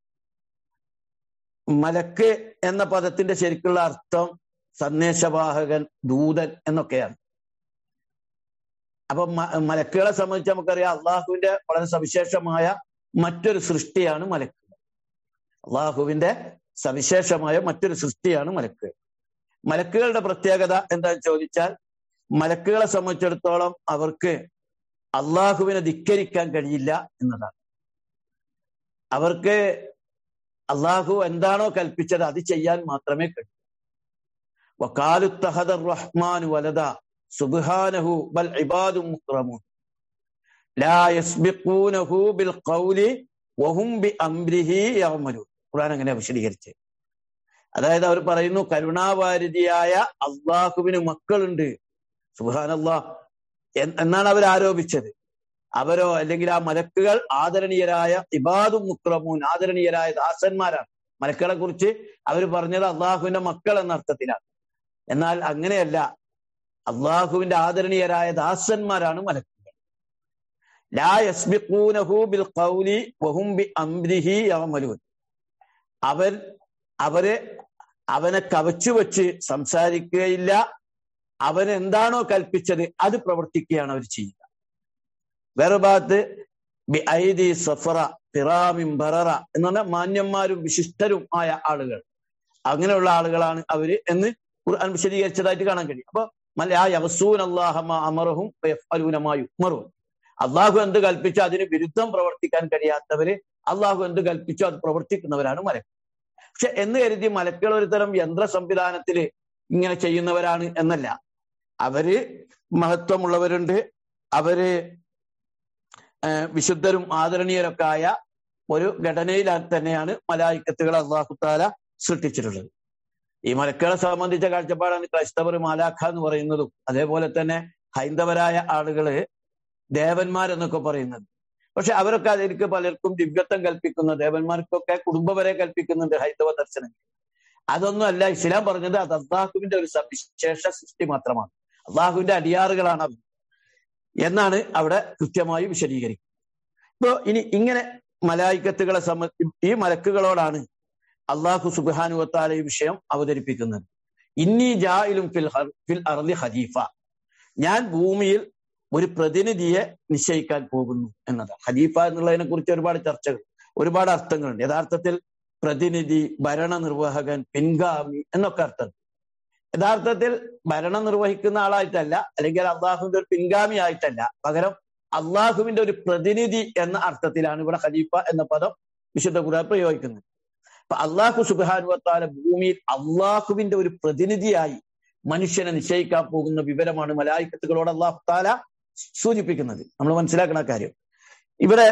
മലക്ക് എന്ന പദത്തിന്റെ ശരിക്കുള്ള അർത്ഥം സന്ദേശവാഹകൻ ദൂതൻ എന്നൊക്കെയാണ് അപ്പൊ മലക്കുകളെ സംബന്ധിച്ച് നമുക്കറിയാം അള്ളാഹുവിന്റെ വളരെ സവിശേഷമായ മറ്റൊരു സൃഷ്ടിയാണ് മലക്ക് അള്ളാഹുവിന്റെ സവിശേഷമായ മറ്റൊരു സൃഷ്ടിയാണ് മലക്ക് മലക്കുകളുടെ പ്രത്യേകത എന്താണെന്ന് ചോദിച്ചാൽ മലക്കുകളെ സംബന്ധിച്ചിടത്തോളം അവർക്ക് അള്ളാഹുവിനെ ധിക്കരിക്കാൻ കഴിയില്ല എന്നതാണ് അവർക്ക് അള്ളാഹു എന്താണോ കൽപ്പിച്ചത് അത് ചെയ്യാൻ മാത്രമേ കഴിയൂ വക്കാലുത്തഹദ റഹ്മാൻ വലദ സുബ്ഹാനഹു ബൽ ഇബാദു മുക്രമൂൻ ലാ യസ്ബിഖൂനഹു ബിൽ ഖൗലി വഹും ബി അംരിഹി യഅമലൂൻ ഖുർആൻ അങ്ങനെ വിശദീകരിച്ച് അതായത് അവർ പറയുന്നു കരുണാവാരിധിയായ അള്ളാഹുവിന് മക്കളുണ്ട് സുബാനല്ലാ എന്നാണ് അവർ ആരോപിച്ചത് അവരോ അല്ലെങ്കിൽ ആ മലക്കുകൾ ആദരണീയരായ ഇബാദും മുക്രമൂൻ ആദരണീയരായ ദാസന്മാരാണ് മലക്കുകളെ കുറിച്ച് അവർ പറഞ്ഞത് അള്ളാഹുവിന്റെ മക്കൾ എന്ന അർത്ഥത്തിലാണ് എന്നാൽ അങ്ങനെയല്ല അള്ളാഹുവിന്റെ ആദരണീയരായ ദാസന്മാരാണ് മലക്കുകൾ ലാ യസ്ബിഖൂനഹു ബിൽ ഖൗലി വഹും ബി അംരിഹി യഅമലൂൻ അവൻ അവരെ അവനെ കവച്ചു വെച്ച് സംസാരിക്കുകയില്ല അവൻ എന്താണോ കൽപ്പിച്ചത് അത് പ്രവർത്തിക്കുകയാണ് അവർ ചെയ്യുക വേറെ ഭാഗത്ത് ബി ഐദി സഫറ പിറാമിം ബററ എന്ന് പറഞ്ഞാൽ മാന്യന്മാരും വിശിഷ്ടരും ആയ ആളുകൾ അങ്ങനെയുള്ള ആളുകളാണ് അവര് എന്ന് ഖുർആൻ വിശദീകരിച്ചതായിട്ട് കാണാൻ കഴിയും അപ്പൊ മലയാസൂൻ അള്ളാഹമ അമറഹും അലൂനമായും മറും അള്ളാഹു എന്ത് കൽപ്പിച്ചോ അതിന് വിരുദ്ധം പ്രവർത്തിക്കാൻ കഴിയാത്തവര് അള്ളാഹു എന്ത് കൽപ്പിച്ചോ അത് പ്രവർത്തിക്കുന്നവരാണ് മലക്ക് പക്ഷെ എന്ന് കരുതി മലക്കുകൾ ഒരു തരം യന്ത്ര സംവിധാനത്തില് ഇങ്ങനെ ചെയ്യുന്നവരാണ് എന്നല്ല അവര് മഹത്വമുള്ളവരുണ്ട് അവര് വിശുദ്ധരും ആദരണീയരൊക്കെ ആയ ഒരു ഘടനയിൽ തന്നെയാണ് മലായിക്കത്തുകൾ അള്ളാഹുത്താല സൃഷ്ടിച്ചിട്ടുള്ളത് ഈ മലക്കുകളെ സംബന്ധിച്ച കാഴ്ചപ്പാടാണ് ക്രൈസ്തവർ മാലാഖ എന്ന് പറയുന്നതും അതേപോലെ തന്നെ ഹൈന്ദവരായ ആളുകള് ദേവന്മാരെന്നൊക്കെ പറയുന്നത് പക്ഷെ അവരൊക്കെ അതിലേക്ക് പലർക്കും ദിവ്യത്വം കൽപ്പിക്കുന്ന ദേവന്മാർക്കൊക്കെ കുടുംബവരെ കൽപ്പിക്കുന്നുണ്ട് ഹൈന്ദവ ദർശനങ്ങൾ അതൊന്നും അല്ല ഇസ്ലാം പറഞ്ഞത് അത് അള്ളാഹുവിന്റെ ഒരു സവിശേഷ സൃഷ്ടി മാത്രമാണ് അള്ളാഹുവിന്റെ അടിയാറുകളാണ് അത് എന്നാണ് അവിടെ കൃത്യമായി വിശദീകരിക്കുന്നത് ഇപ്പോ ഇനി ഇങ്ങനെ മലായിക്കത്തുകളെ സംബന്ധി ഈ മലക്കുകളോടാണ് അള്ളാഹു സുബാനുവത്താല ഈ വിഷയം അവതരിപ്പിക്കുന്നത് ഇന്നി ജായിലും ഫിൽ ഫിൽ അർലി ഖലീഫ ഞാൻ ഭൂമിയിൽ ഒരു പ്രതിനിധിയെ നിശ്ചയിക്കാൻ പോകുന്നു എന്നതാണ് ഖലീഫ എന്നുള്ളതിനെ കുറിച്ച് ഒരുപാട് ചർച്ചകൾ ഒരുപാട് അർത്ഥങ്ങളുണ്ട് യഥാർത്ഥത്തിൽ പ്രതിനിധി ഭരണനിർവാഹകൻ പിൻഗാമി എന്നൊക്കെ അർത്ഥം യഥാർത്ഥത്തിൽ ഭരണം നിർവഹിക്കുന്ന ആളായിട്ടല്ല അല്ലെങ്കിൽ അള്ളാഹുവിന്റെ ഒരു പിൻഗാമി ആയിട്ടല്ല പകരം അള്ളാഹുവിന്റെ ഒരു പ്രതിനിധി എന്ന അർത്ഥത്തിലാണ് ഇവിടെ ഖലീഫ എന്ന പദം വിശുദ്ധ ഖുർആൻ പ്രയോഗിക്കുന്നത് അപ്പൊ അള്ളാഹു സുബാനുവത്താല ഭൂമിയിൽ അള്ളാഹുവിന്റെ ഒരു പ്രതിനിധിയായി മനുഷ്യനെ നിശ്ചയിക്കാൻ പോകുന്ന വിവരമാണ് മലായിക്കത്തുകളോട് അള്ളാഹു താല സൂചിപ്പിക്കുന്നത് നമ്മൾ മനസ്സിലാക്കുന്ന കാര്യം ഇവിടെ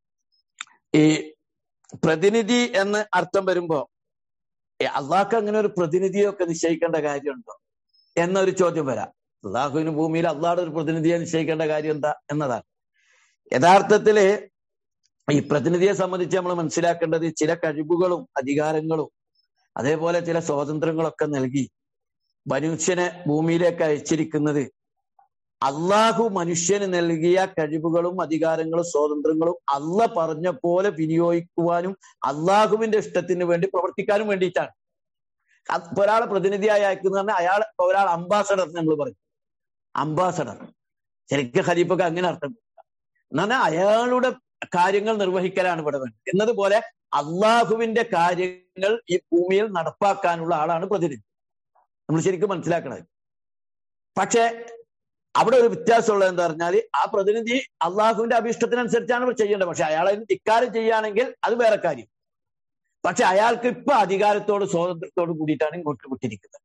ഈ പ്രതിനിധി എന്ന് അർത്ഥം വരുമ്പോ അള്ളാഹ്ക്ക് അങ്ങനെ ഒരു പ്രതിനിധിയൊക്കെ നിശ്ചയിക്കേണ്ട കാര്യമുണ്ടോ എന്നൊരു ചോദ്യം വരാം അള്ളാഹുവിന് ഭൂമിയിൽ അള്ളാഹുടെ ഒരു പ്രതിനിധിയെ നിശ്ചയിക്കേണ്ട കാര്യം എന്താ എന്നതാണ് യഥാർത്ഥത്തില് ഈ പ്രതിനിധിയെ സംബന്ധിച്ച് നമ്മൾ മനസ്സിലാക്കേണ്ടത് ചില കഴിവുകളും അധികാരങ്ങളും അതേപോലെ ചില സ്വാതന്ത്ര്യങ്ങളൊക്കെ നൽകി മനുഷ്യനെ ഭൂമിയിലേക്ക് അയച്ചിരിക്കുന്നത് അള്ളാഹു മനുഷ്യന് നൽകിയ കഴിവുകളും അധികാരങ്ങളും സ്വാതന്ത്ര്യങ്ങളും അല്ല പറഞ്ഞ പോലെ വിനിയോഗിക്കുവാനും അള്ളാഹുവിന്റെ ഇഷ്ടത്തിന് വേണ്ടി പ്രവർത്തിക്കാനും വേണ്ടിയിട്ടാണ് ഇപ്പൊ ഒരാളെ പ്രതിനിധിയായി അയക്കുന്ന പറഞ്ഞാൽ അയാൾ ഒരാൾ അംബാസഡർ നമ്മൾ പറയും അംബാസഡർ ശരിക്കും ഖലീഫക്ക് അങ്ങനെ അർത്ഥം എന്ന് പറഞ്ഞാൽ അയാളുടെ കാര്യങ്ങൾ നിർവഹിക്കലാണ് ഇവിടെ വേണ്ടത് എന്നതുപോലെ അള്ളാഹുവിന്റെ കാര്യങ്ങൾ ഈ ഭൂമിയിൽ നടപ്പാക്കാനുള്ള ആളാണ് പ്രതിനിധി നമ്മൾ ശരിക്കും മനസ്സിലാക്കണത് പക്ഷെ അവിടെ ഒരു വ്യത്യാസമുള്ളത് എന്താ പറഞ്ഞാൽ ആ പ്രതിനിധി അള്ളാഹുവിന്റെ അഭീഷ്ടത്തിനനുസരിച്ചാണ് ചെയ്യേണ്ടത് പക്ഷെ അയാളെ ഇക്കാര്യം ചെയ്യുകയാണെങ്കിൽ അത് വേറെ കാര്യം പക്ഷെ അയാൾക്ക് ഇപ്പൊ അധികാരത്തോട് സ്വാതന്ത്ര്യത്തോട് കൂടിയിട്ടാണ് ഇങ്ങോട്ട് വിട്ടിരിക്കുന്നത്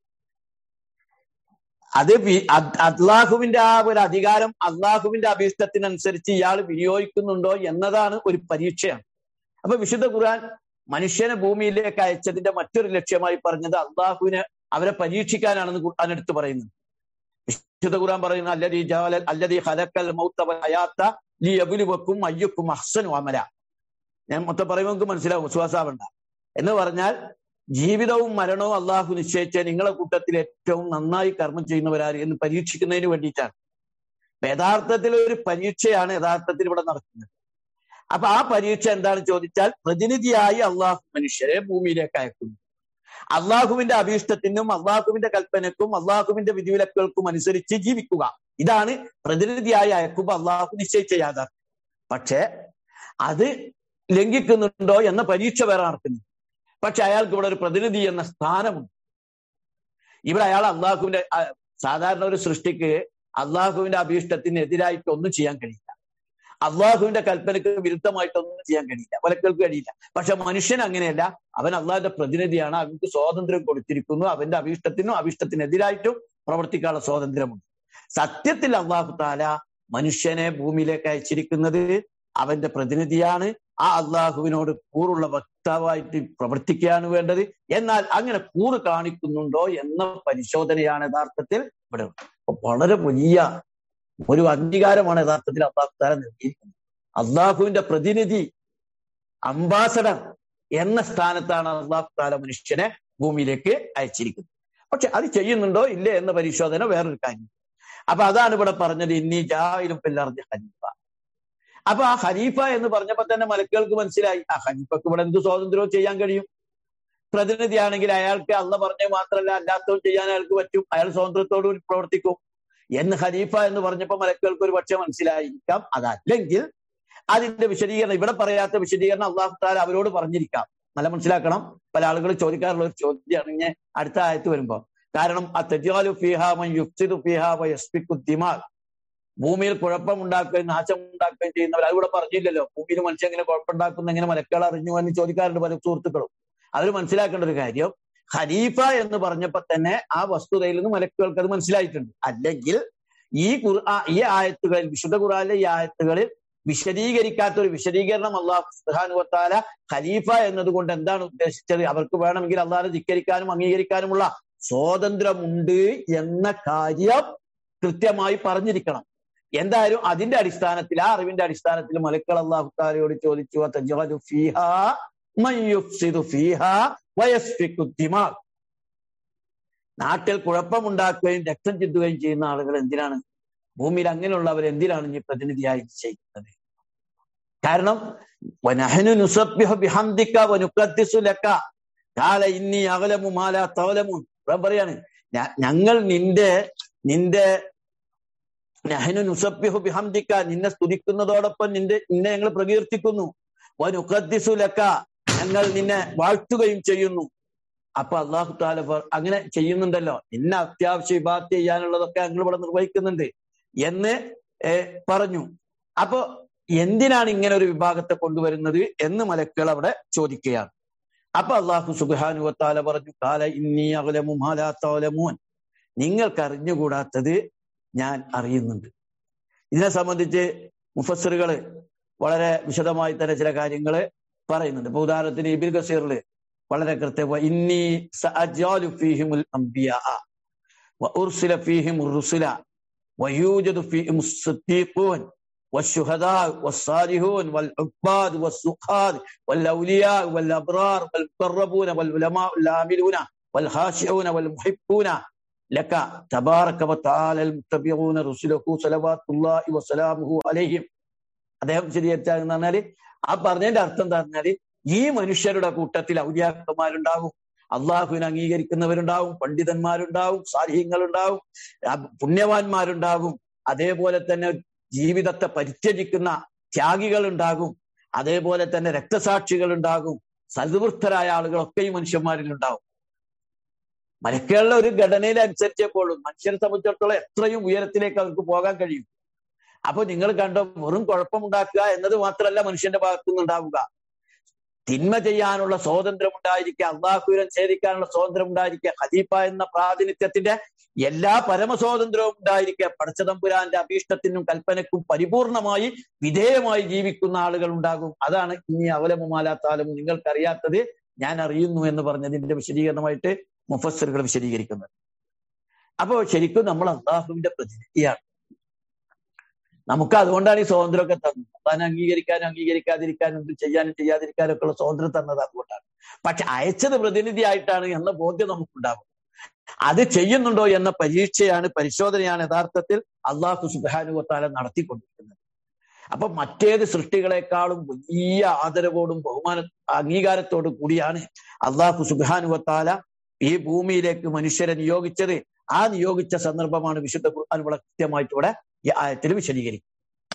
അത് അള്ളാഹുവിന്റെ ആ ഒരു അധികാരം അള്ളാഹുവിന്റെ അഭീഷ്ടത്തിനനുസരിച്ച് ഇയാൾ വിനിയോഗിക്കുന്നുണ്ടോ എന്നതാണ് ഒരു പരീക്ഷയാണ് അപ്പൊ വിശുദ്ധ ഖുർആൻ മനുഷ്യനെ ഭൂമിയിലേക്ക് അയച്ചതിന്റെ മറ്റൊരു ലക്ഷ്യമായി പറഞ്ഞത് അള്ളാഹുവിനെ അവരെ പരീക്ഷിക്കാനാണെന്ന് ഖുർആൻ എടുത്തു പറയുന്നത് വിശുദ്ധ ഖുർആൻ പറയുന്ന അല്ലദീ ജാല അല്ലദീ ഖലഖൽ മൗത വൽ ഹയാത്ത ലിയബ്ലുവക്കും അയ്യുക്കും അഹ്സനു അമല ഞാൻ മൊത്തം പറയുമ്പോൾ നിങ്ങൾക്ക് മനസ്സിലാവും വിശ്വാസാവണ്ട എന്ന് പറഞ്ഞാൽ ജീവിതവും മരണവും അള്ളാഹു നിശ്ചയിച്ച നിങ്ങളെ കൂട്ടത്തിൽ ഏറ്റവും നന്നായി കർമ്മം ചെയ്യുന്നവരാര് എന്ന് പരീക്ഷിക്കുന്നതിന് വേണ്ടിയിട്ടാണ് യഥാർത്ഥത്തിൽ ഒരു പരീക്ഷയാണ് യഥാർത്ഥത്തിൽ ഇവിടെ നടക്കുന്നത് അപ്പൊ ആ പരീക്ഷ എന്താണ് ചോദിച്ചാൽ പ്രതിനിധിയായി അള്ളാഹു മനുഷ്യരെ ഭൂമിയിലേക്ക് അയക്കുന്നു അള്ളാഹുവിന്റെ അഭീഷ്ടത്തിനും അള്ളാഹുവിന്റെ കൽപ്പനക്കും അള്ളാഹുവിന്റെ വിധിവിലക്കുകൾക്കും അനുസരിച്ച് ജീവിക്കുക ഇതാണ് പ്രതിനിധിയായി അയക്കുമ്പോൾ അള്ളാഹു നിശ്ചയിച്ച യാഥാർത്ഥ്യം പക്ഷെ അത് ലംഘിക്കുന്നുണ്ടോ എന്ന പരീക്ഷ വേറെ നടക്കുന്നു പക്ഷെ അയാൾക്ക് ഇവിടെ ഒരു പ്രതിനിധി എന്ന സ്ഥാനമുണ്ട് ഇവിടെ അയാൾ അള്ളാഹുവിന്റെ സാധാരണ ഒരു സൃഷ്ടിക്ക് അള്ളാഹുവിന്റെ അഭീഷ്ടത്തിന് എതിരായിട്ട് ഒന്നും ചെയ്യാൻ കഴിയില്ല അള്ളാഹുവിന്റെ കൽപ്പനക്ക് വിരുദ്ധമായിട്ടൊന്നും ചെയ്യാൻ കഴിയില്ല ഒലക്കൾക്ക് കഴിയില്ല പക്ഷെ മനുഷ്യൻ അങ്ങനെയല്ല അവൻ അള്ളാഹിന്റെ പ്രതിനിധിയാണ് അവർക്ക് സ്വാതന്ത്ര്യം കൊടുത്തിരിക്കുന്നു അവന്റെ അഭീഷ്ടത്തിനും അഭീഷ്ടത്തിനെതിരായിട്ടും പ്രവർത്തിക്കാനുള്ള സ്വാതന്ത്ര്യമുണ്ട് സത്യത്തിൽ അള്ളാഹു താല മനുഷ്യനെ ഭൂമിയിലേക്ക് അയച്ചിരിക്കുന്നത് അവന്റെ പ്രതിനിധിയാണ് ആ അള്ളാഹുവിനോട് കൂറുള്ള വക്താവായിട്ട് പ്രവർത്തിക്കുകയാണ് വേണ്ടത് എന്നാൽ അങ്ങനെ കൂറ് കാണിക്കുന്നുണ്ടോ എന്ന പരിശോധനയാണ് യഥാർത്ഥത്തിൽ ഇവിടെ വളരെ വലിയ ഒരു അംഗീകാരമാണ് യഥാർത്ഥത്തിൽ അള്ളാഹു താല നൽകിയിരിക്കുന്നത് അള്ളാഹുവിന്റെ പ്രതിനിധി അംബാസഡർ എന്ന സ്ഥാനത്താണ് അള്ളാഹു താല മനുഷ്യനെ ഭൂമിയിലേക്ക് അയച്ചിരിക്കുന്നത് പക്ഷെ അത് ചെയ്യുന്നുണ്ടോ ഇല്ലേ എന്ന പരിശോധന വേറൊരു കാര്യം അപ്പൊ അതാണ് ഇവിടെ പറഞ്ഞത് ഇന്നി ജായിലും പില്ലറിഞ്ഞ ഖലീഫ അപ്പൊ ആ ഖലീഫ എന്ന് പറഞ്ഞപ്പോ തന്നെ മലക്കുകൾക്ക് മനസ്സിലായി ആ ഖലീഫക്ക് ഇവിടെ എന്ത് സ്വാതന്ത്ര്യവും ചെയ്യാൻ കഴിയും പ്രതിനിധിയാണെങ്കിൽ അയാൾക്ക് അള്ള പറഞ്ഞ മാത്രമല്ല അല്ലാത്തതും ചെയ്യാൻ അയാൾക്ക് പറ്റും അയാൾ സ്വാതന്ത്ര്യത്തോടു കൂടി പ്രവർത്തിക്കും എന്ന് ഖലീഫ എന്ന് പറഞ്ഞപ്പോ മലക്കുകൾക്ക് ഒരു പക്ഷെ മനസ്സിലായിരിക്കാം അതല്ലെങ്കിൽ അതിന്റെ വിശദീകരണം ഇവിടെ പറയാത്ത വിശദീകരണം അള്ളാഹു താല അവരോട് പറഞ്ഞിരിക്കാം നല്ല മനസ്സിലാക്കണം പല ആളുകൾ ചോദിക്കാറുള്ള ഒരു ചോദ്യമാണ് ഇങ്ങനെ അടുത്ത ആയത്ത് വരുമ്പോ കാരണം ആ തെജാലു ഫിഹാമൻ യുക്സിദു ഫിഹാവ യസ്പിക്കു ദിമാൽ ഭൂമിയിൽ കുഴപ്പമുണ്ടാക്കുകയും നാശം ഉണ്ടാക്കുകയും ചെയ്യുന്നവർ അതിവിടെ പറഞ്ഞില്ലല്ലോ ഭൂമിയിൽ മനുഷ്യൻ എങ്ങനെ കുഴപ്പമുണ്ടാക്കുന്ന എങ്ങനെ മലക്കൾ അറിഞ്ഞു എന്ന് ചോദിക്കാറുണ്ട് പല സുഹൃത്തുക്കളും അവർ മനസ്സിലാക്കേണ്ട ഒരു കാര്യം ഖലീഫ എന്ന് പറഞ്ഞപ്പോ തന്നെ ആ വസ്തുതയിൽ നിന്ന് മലക്കുകൾക്ക് അത് മനസ്സിലായിട്ടുണ്ട് അല്ലെങ്കിൽ ഈ ഖുർആ ഈ ആയത്തുകളിൽ വിശുദ്ധ ഖുർആനിലെ ഈ ആയത്തുകളിൽ വിശദീകരിക്കാത്ത ഒരു വിശദീകരണം അള്ളാഹു സുഹാനുവത്താല ഖലീഫ എന്നതുകൊണ്ട് എന്താണ് ഉദ്ദേശിച്ചത് അവർക്ക് വേണമെങ്കിൽ അള്ളാഹിനെ ധിക്കരിക്കാനും അംഗീകരിക്കാനുമുള്ള സ്വാതന്ത്ര്യമുണ്ട് എന്ന കാര്യം കൃത്യമായി പറഞ്ഞിരിക്കണം എന്തായാലും അതിന്റെ അടിസ്ഥാനത്തിൽ ആ അറിവിന്റെ അടിസ്ഥാനത്തിൽ മലക്കൾ അള്ളാഹു താലയോട് ചോദിച്ചു നാട്ടിൽ കുഴപ്പമുണ്ടാക്കുകയും രക്തം ചിന്തുകയും ചെയ്യുന്ന ആളുകൾ എന്തിനാണ് ഭൂമിയിൽ അങ്ങനെയുള്ളവർ എന്തിനാണ് ഇനി പ്രതിനിധിയായി ചെയ്യുന്നത് കാരണം വനഹനു നുസബ്ബിഹു ബിഹംദിക വനുഖദ്ദിസു ലക ഖാല ഇന്നി അഗ്ലമു മാ ലാ തഅലമൂൻ റബ്ബ് പറയാണ് "ഞ- ഞങ്ങൾ നിന്റെ നിന്റെ നഹനു നുസബ്ബിഹു ബിഹംദിക നിന്നെ സ്തുതിക്കുന്നതോടൊപ്പം നിന്റെ നിന്നെ ഞങ്ങൾ പ്രകീർത്തിക്കുന്നു വനുഖദ്ദിസു ലക ഞങ്ങൾ നിന്നെ വാഴ്ത്തുകയും ചെയ്യുന്നു അപ്പൊ അള്ളാഹു താല പറ- അങ്ങനെ ചെയ്യുന്നുണ്ടല്ലോ ഇന്ന അത്യാവശ്യ വിഭാഗത്ത് ചെയ്യാനുള്ളതൊക്കെ ഞങ്ങൾ ഇവിടെ നിർവഹിക്കുന്നുണ്ട് എന്ന് ഏ, പറഞ്ഞു അപ്പൊ എന്തിനാണ് ഇങ്ങനെ ഒരു വിഭാഗത്തെ കൊണ്ടുവരുന്നത് എന്ന് മലക്കുകൾ അവിടെ ചോദിക്കുകയാണ് അപ്പൊ അള്ളാഹു സുബാനു താല പറഞ്ഞു കാല ഇന്നി അകലമു മാലാത്തോലമൂൻ നിങ്ങൾക്ക് അറിഞ്ഞുകൂടാത്തത് ഞാൻ അറിയുന്നുണ്ട് ഇതിനെ സംബന്ധിച്ച് മുഫസറുകള് വളരെ വിശദമായി തന്നെ ചില കാര്യങ്ങൾ പറയുന്നുണ്ട് ഇപ്പൊ ഉദാഹരണത്തിന് ഇബിൻ ഗസീറില് വളരെ കൃത്യം ഇന്നി സഅജാലു ഫീഹിമുൽ അംബിയാ വഉർസില ഫീഹിം റുസുല വയൂജദു ഫീഹിം الصديقون والشهداء والصالحون والعباد والسقاد والأولياء والأبرار والمقربون والعلماء العاملون والخاشعون والمحبون لك تبارك وتعالى المتبعون رسله صلوات الله وسلامه عليهم അദ്ദേഹം ശരിയാച്ചാന്ന് പറഞ്ഞാല് ആ പറഞ്ഞതിന്റെ അർത്ഥം എന്താ പറഞ്ഞാല് ഈ മനുഷ്യരുടെ കൂട്ടത്തിൽ ഔദ്യാക്കന്മാരുണ്ടാകും അള്ളാഹുവിനെ അംഗീകരിക്കുന്നവരുണ്ടാവും പണ്ഡിതന്മാരുണ്ടാവും സാഹിഹ്യങ്ങളുണ്ടാവും പുണ്യവാന്മാരുണ്ടാകും അതേപോലെ തന്നെ ജീവിതത്തെ പരിത്യജിക്കുന്ന ത്യാഗികൾ ഉണ്ടാകും അതേപോലെ തന്നെ രക്തസാക്ഷികൾ ഉണ്ടാകും സൽവൃത്തരായ ആളുകളൊക്കെ ഈ മനുഷ്യന്മാരിൽ ഉണ്ടാവും മലക്കുകളുടെ ഒരു ഘടനയിൽ അനുസരിച്ചപ്പോഴും മനുഷ്യരെ സംബന്ധിച്ചിടത്തോളം എത്രയും ഉയരത്തിലേക്ക് അവർക്ക് പോകാൻ കഴിയും അപ്പൊ നിങ്ങൾ കണ്ടോ വെറും കുഴപ്പമുണ്ടാക്കുക എന്നത് മാത്രമല്ല മനുഷ്യന്റെ ഭാഗത്തു നിന്നുണ്ടാവുക തിന്മ ചെയ്യാനുള്ള സ്വാതന്ത്ര്യം ഉണ്ടായിരിക്കുക അള്ളാഹുവിനെ ഛേദിക്കാനുള്ള സ്വാതന്ത്ര്യം ഉണ്ടായിരിക്കുക ഖലീഫ എന്ന പ്രാതിനിധ്യത്തിന്റെ എല്ലാ പരമസ്വാതന്ത്ര്യവും ഉണ്ടായിരിക്കുക പടച്ചതമ്പുരാന്റെ അഭീഷ്ടത്തിനും കൽപ്പനക്കും പരിപൂർണമായി വിധേയമായി ജീവിക്കുന്ന ആളുകൾ ഉണ്ടാകും അതാണ് ഇനി അവലമുമാലാത്താലും നിങ്ങൾക്കറിയാത്തത് ഞാൻ അറിയുന്നു എന്ന് പറഞ്ഞതിന്റെ വിശദീകരണമായിട്ട് മുഫസ്സിറുകൾ വിശദീകരിക്കുന്നത് അപ്പോ ശരിക്കും നമ്മൾ അള്ളാഹുവിന്റെ പ്രതിനിധിയാണ് നമുക്ക് അതുകൊണ്ടാണ് ഈ സ്വാതന്ത്ര്യമൊക്കെ തന്നത് അള്ളാഹിനെ അംഗീകരിക്കാനും അംഗീകരിക്കാതിരിക്കാനും എന്ത് ചെയ്യാനും ചെയ്യാതിരിക്കാനും ഒക്കെ ഉള്ള സ്വാതന്ത്ര്യം തന്നത് അതുകൊണ്ടാണ് പക്ഷെ അയച്ചത് പ്രതിനിധിയായിട്ടാണ് എന്ന ബോധ്യം നമുക്കുണ്ടാകും അത് ചെയ്യുന്നുണ്ടോ എന്ന പരീക്ഷയാണ് പരിശോധനയാണ് യഥാർത്ഥത്തിൽ അള്ളാഹു സുബാനുവത്താല നടത്തിക്കൊണ്ടിരിക്കുന്നത് അപ്പൊ മറ്റേത് സൃഷ്ടികളെക്കാളും വലിയ ആദരവോടും ബഹുമാന അംഗീകാരത്തോടും കൂടിയാണ് അള്ളാഹു സുബാനുവത്താല ഈ ഭൂമിയിലേക്ക് മനുഷ്യരെ നിയോഗിച്ചത് ആ നിയോഗിച്ച സന്ദർഭമാണ് വിശുദ്ധ ഖുർആൻ വളരെ കൃത്യമായിട്ട് ഇവിടെ ഈ ആയത്തിൽ വിശദീകരിക്കും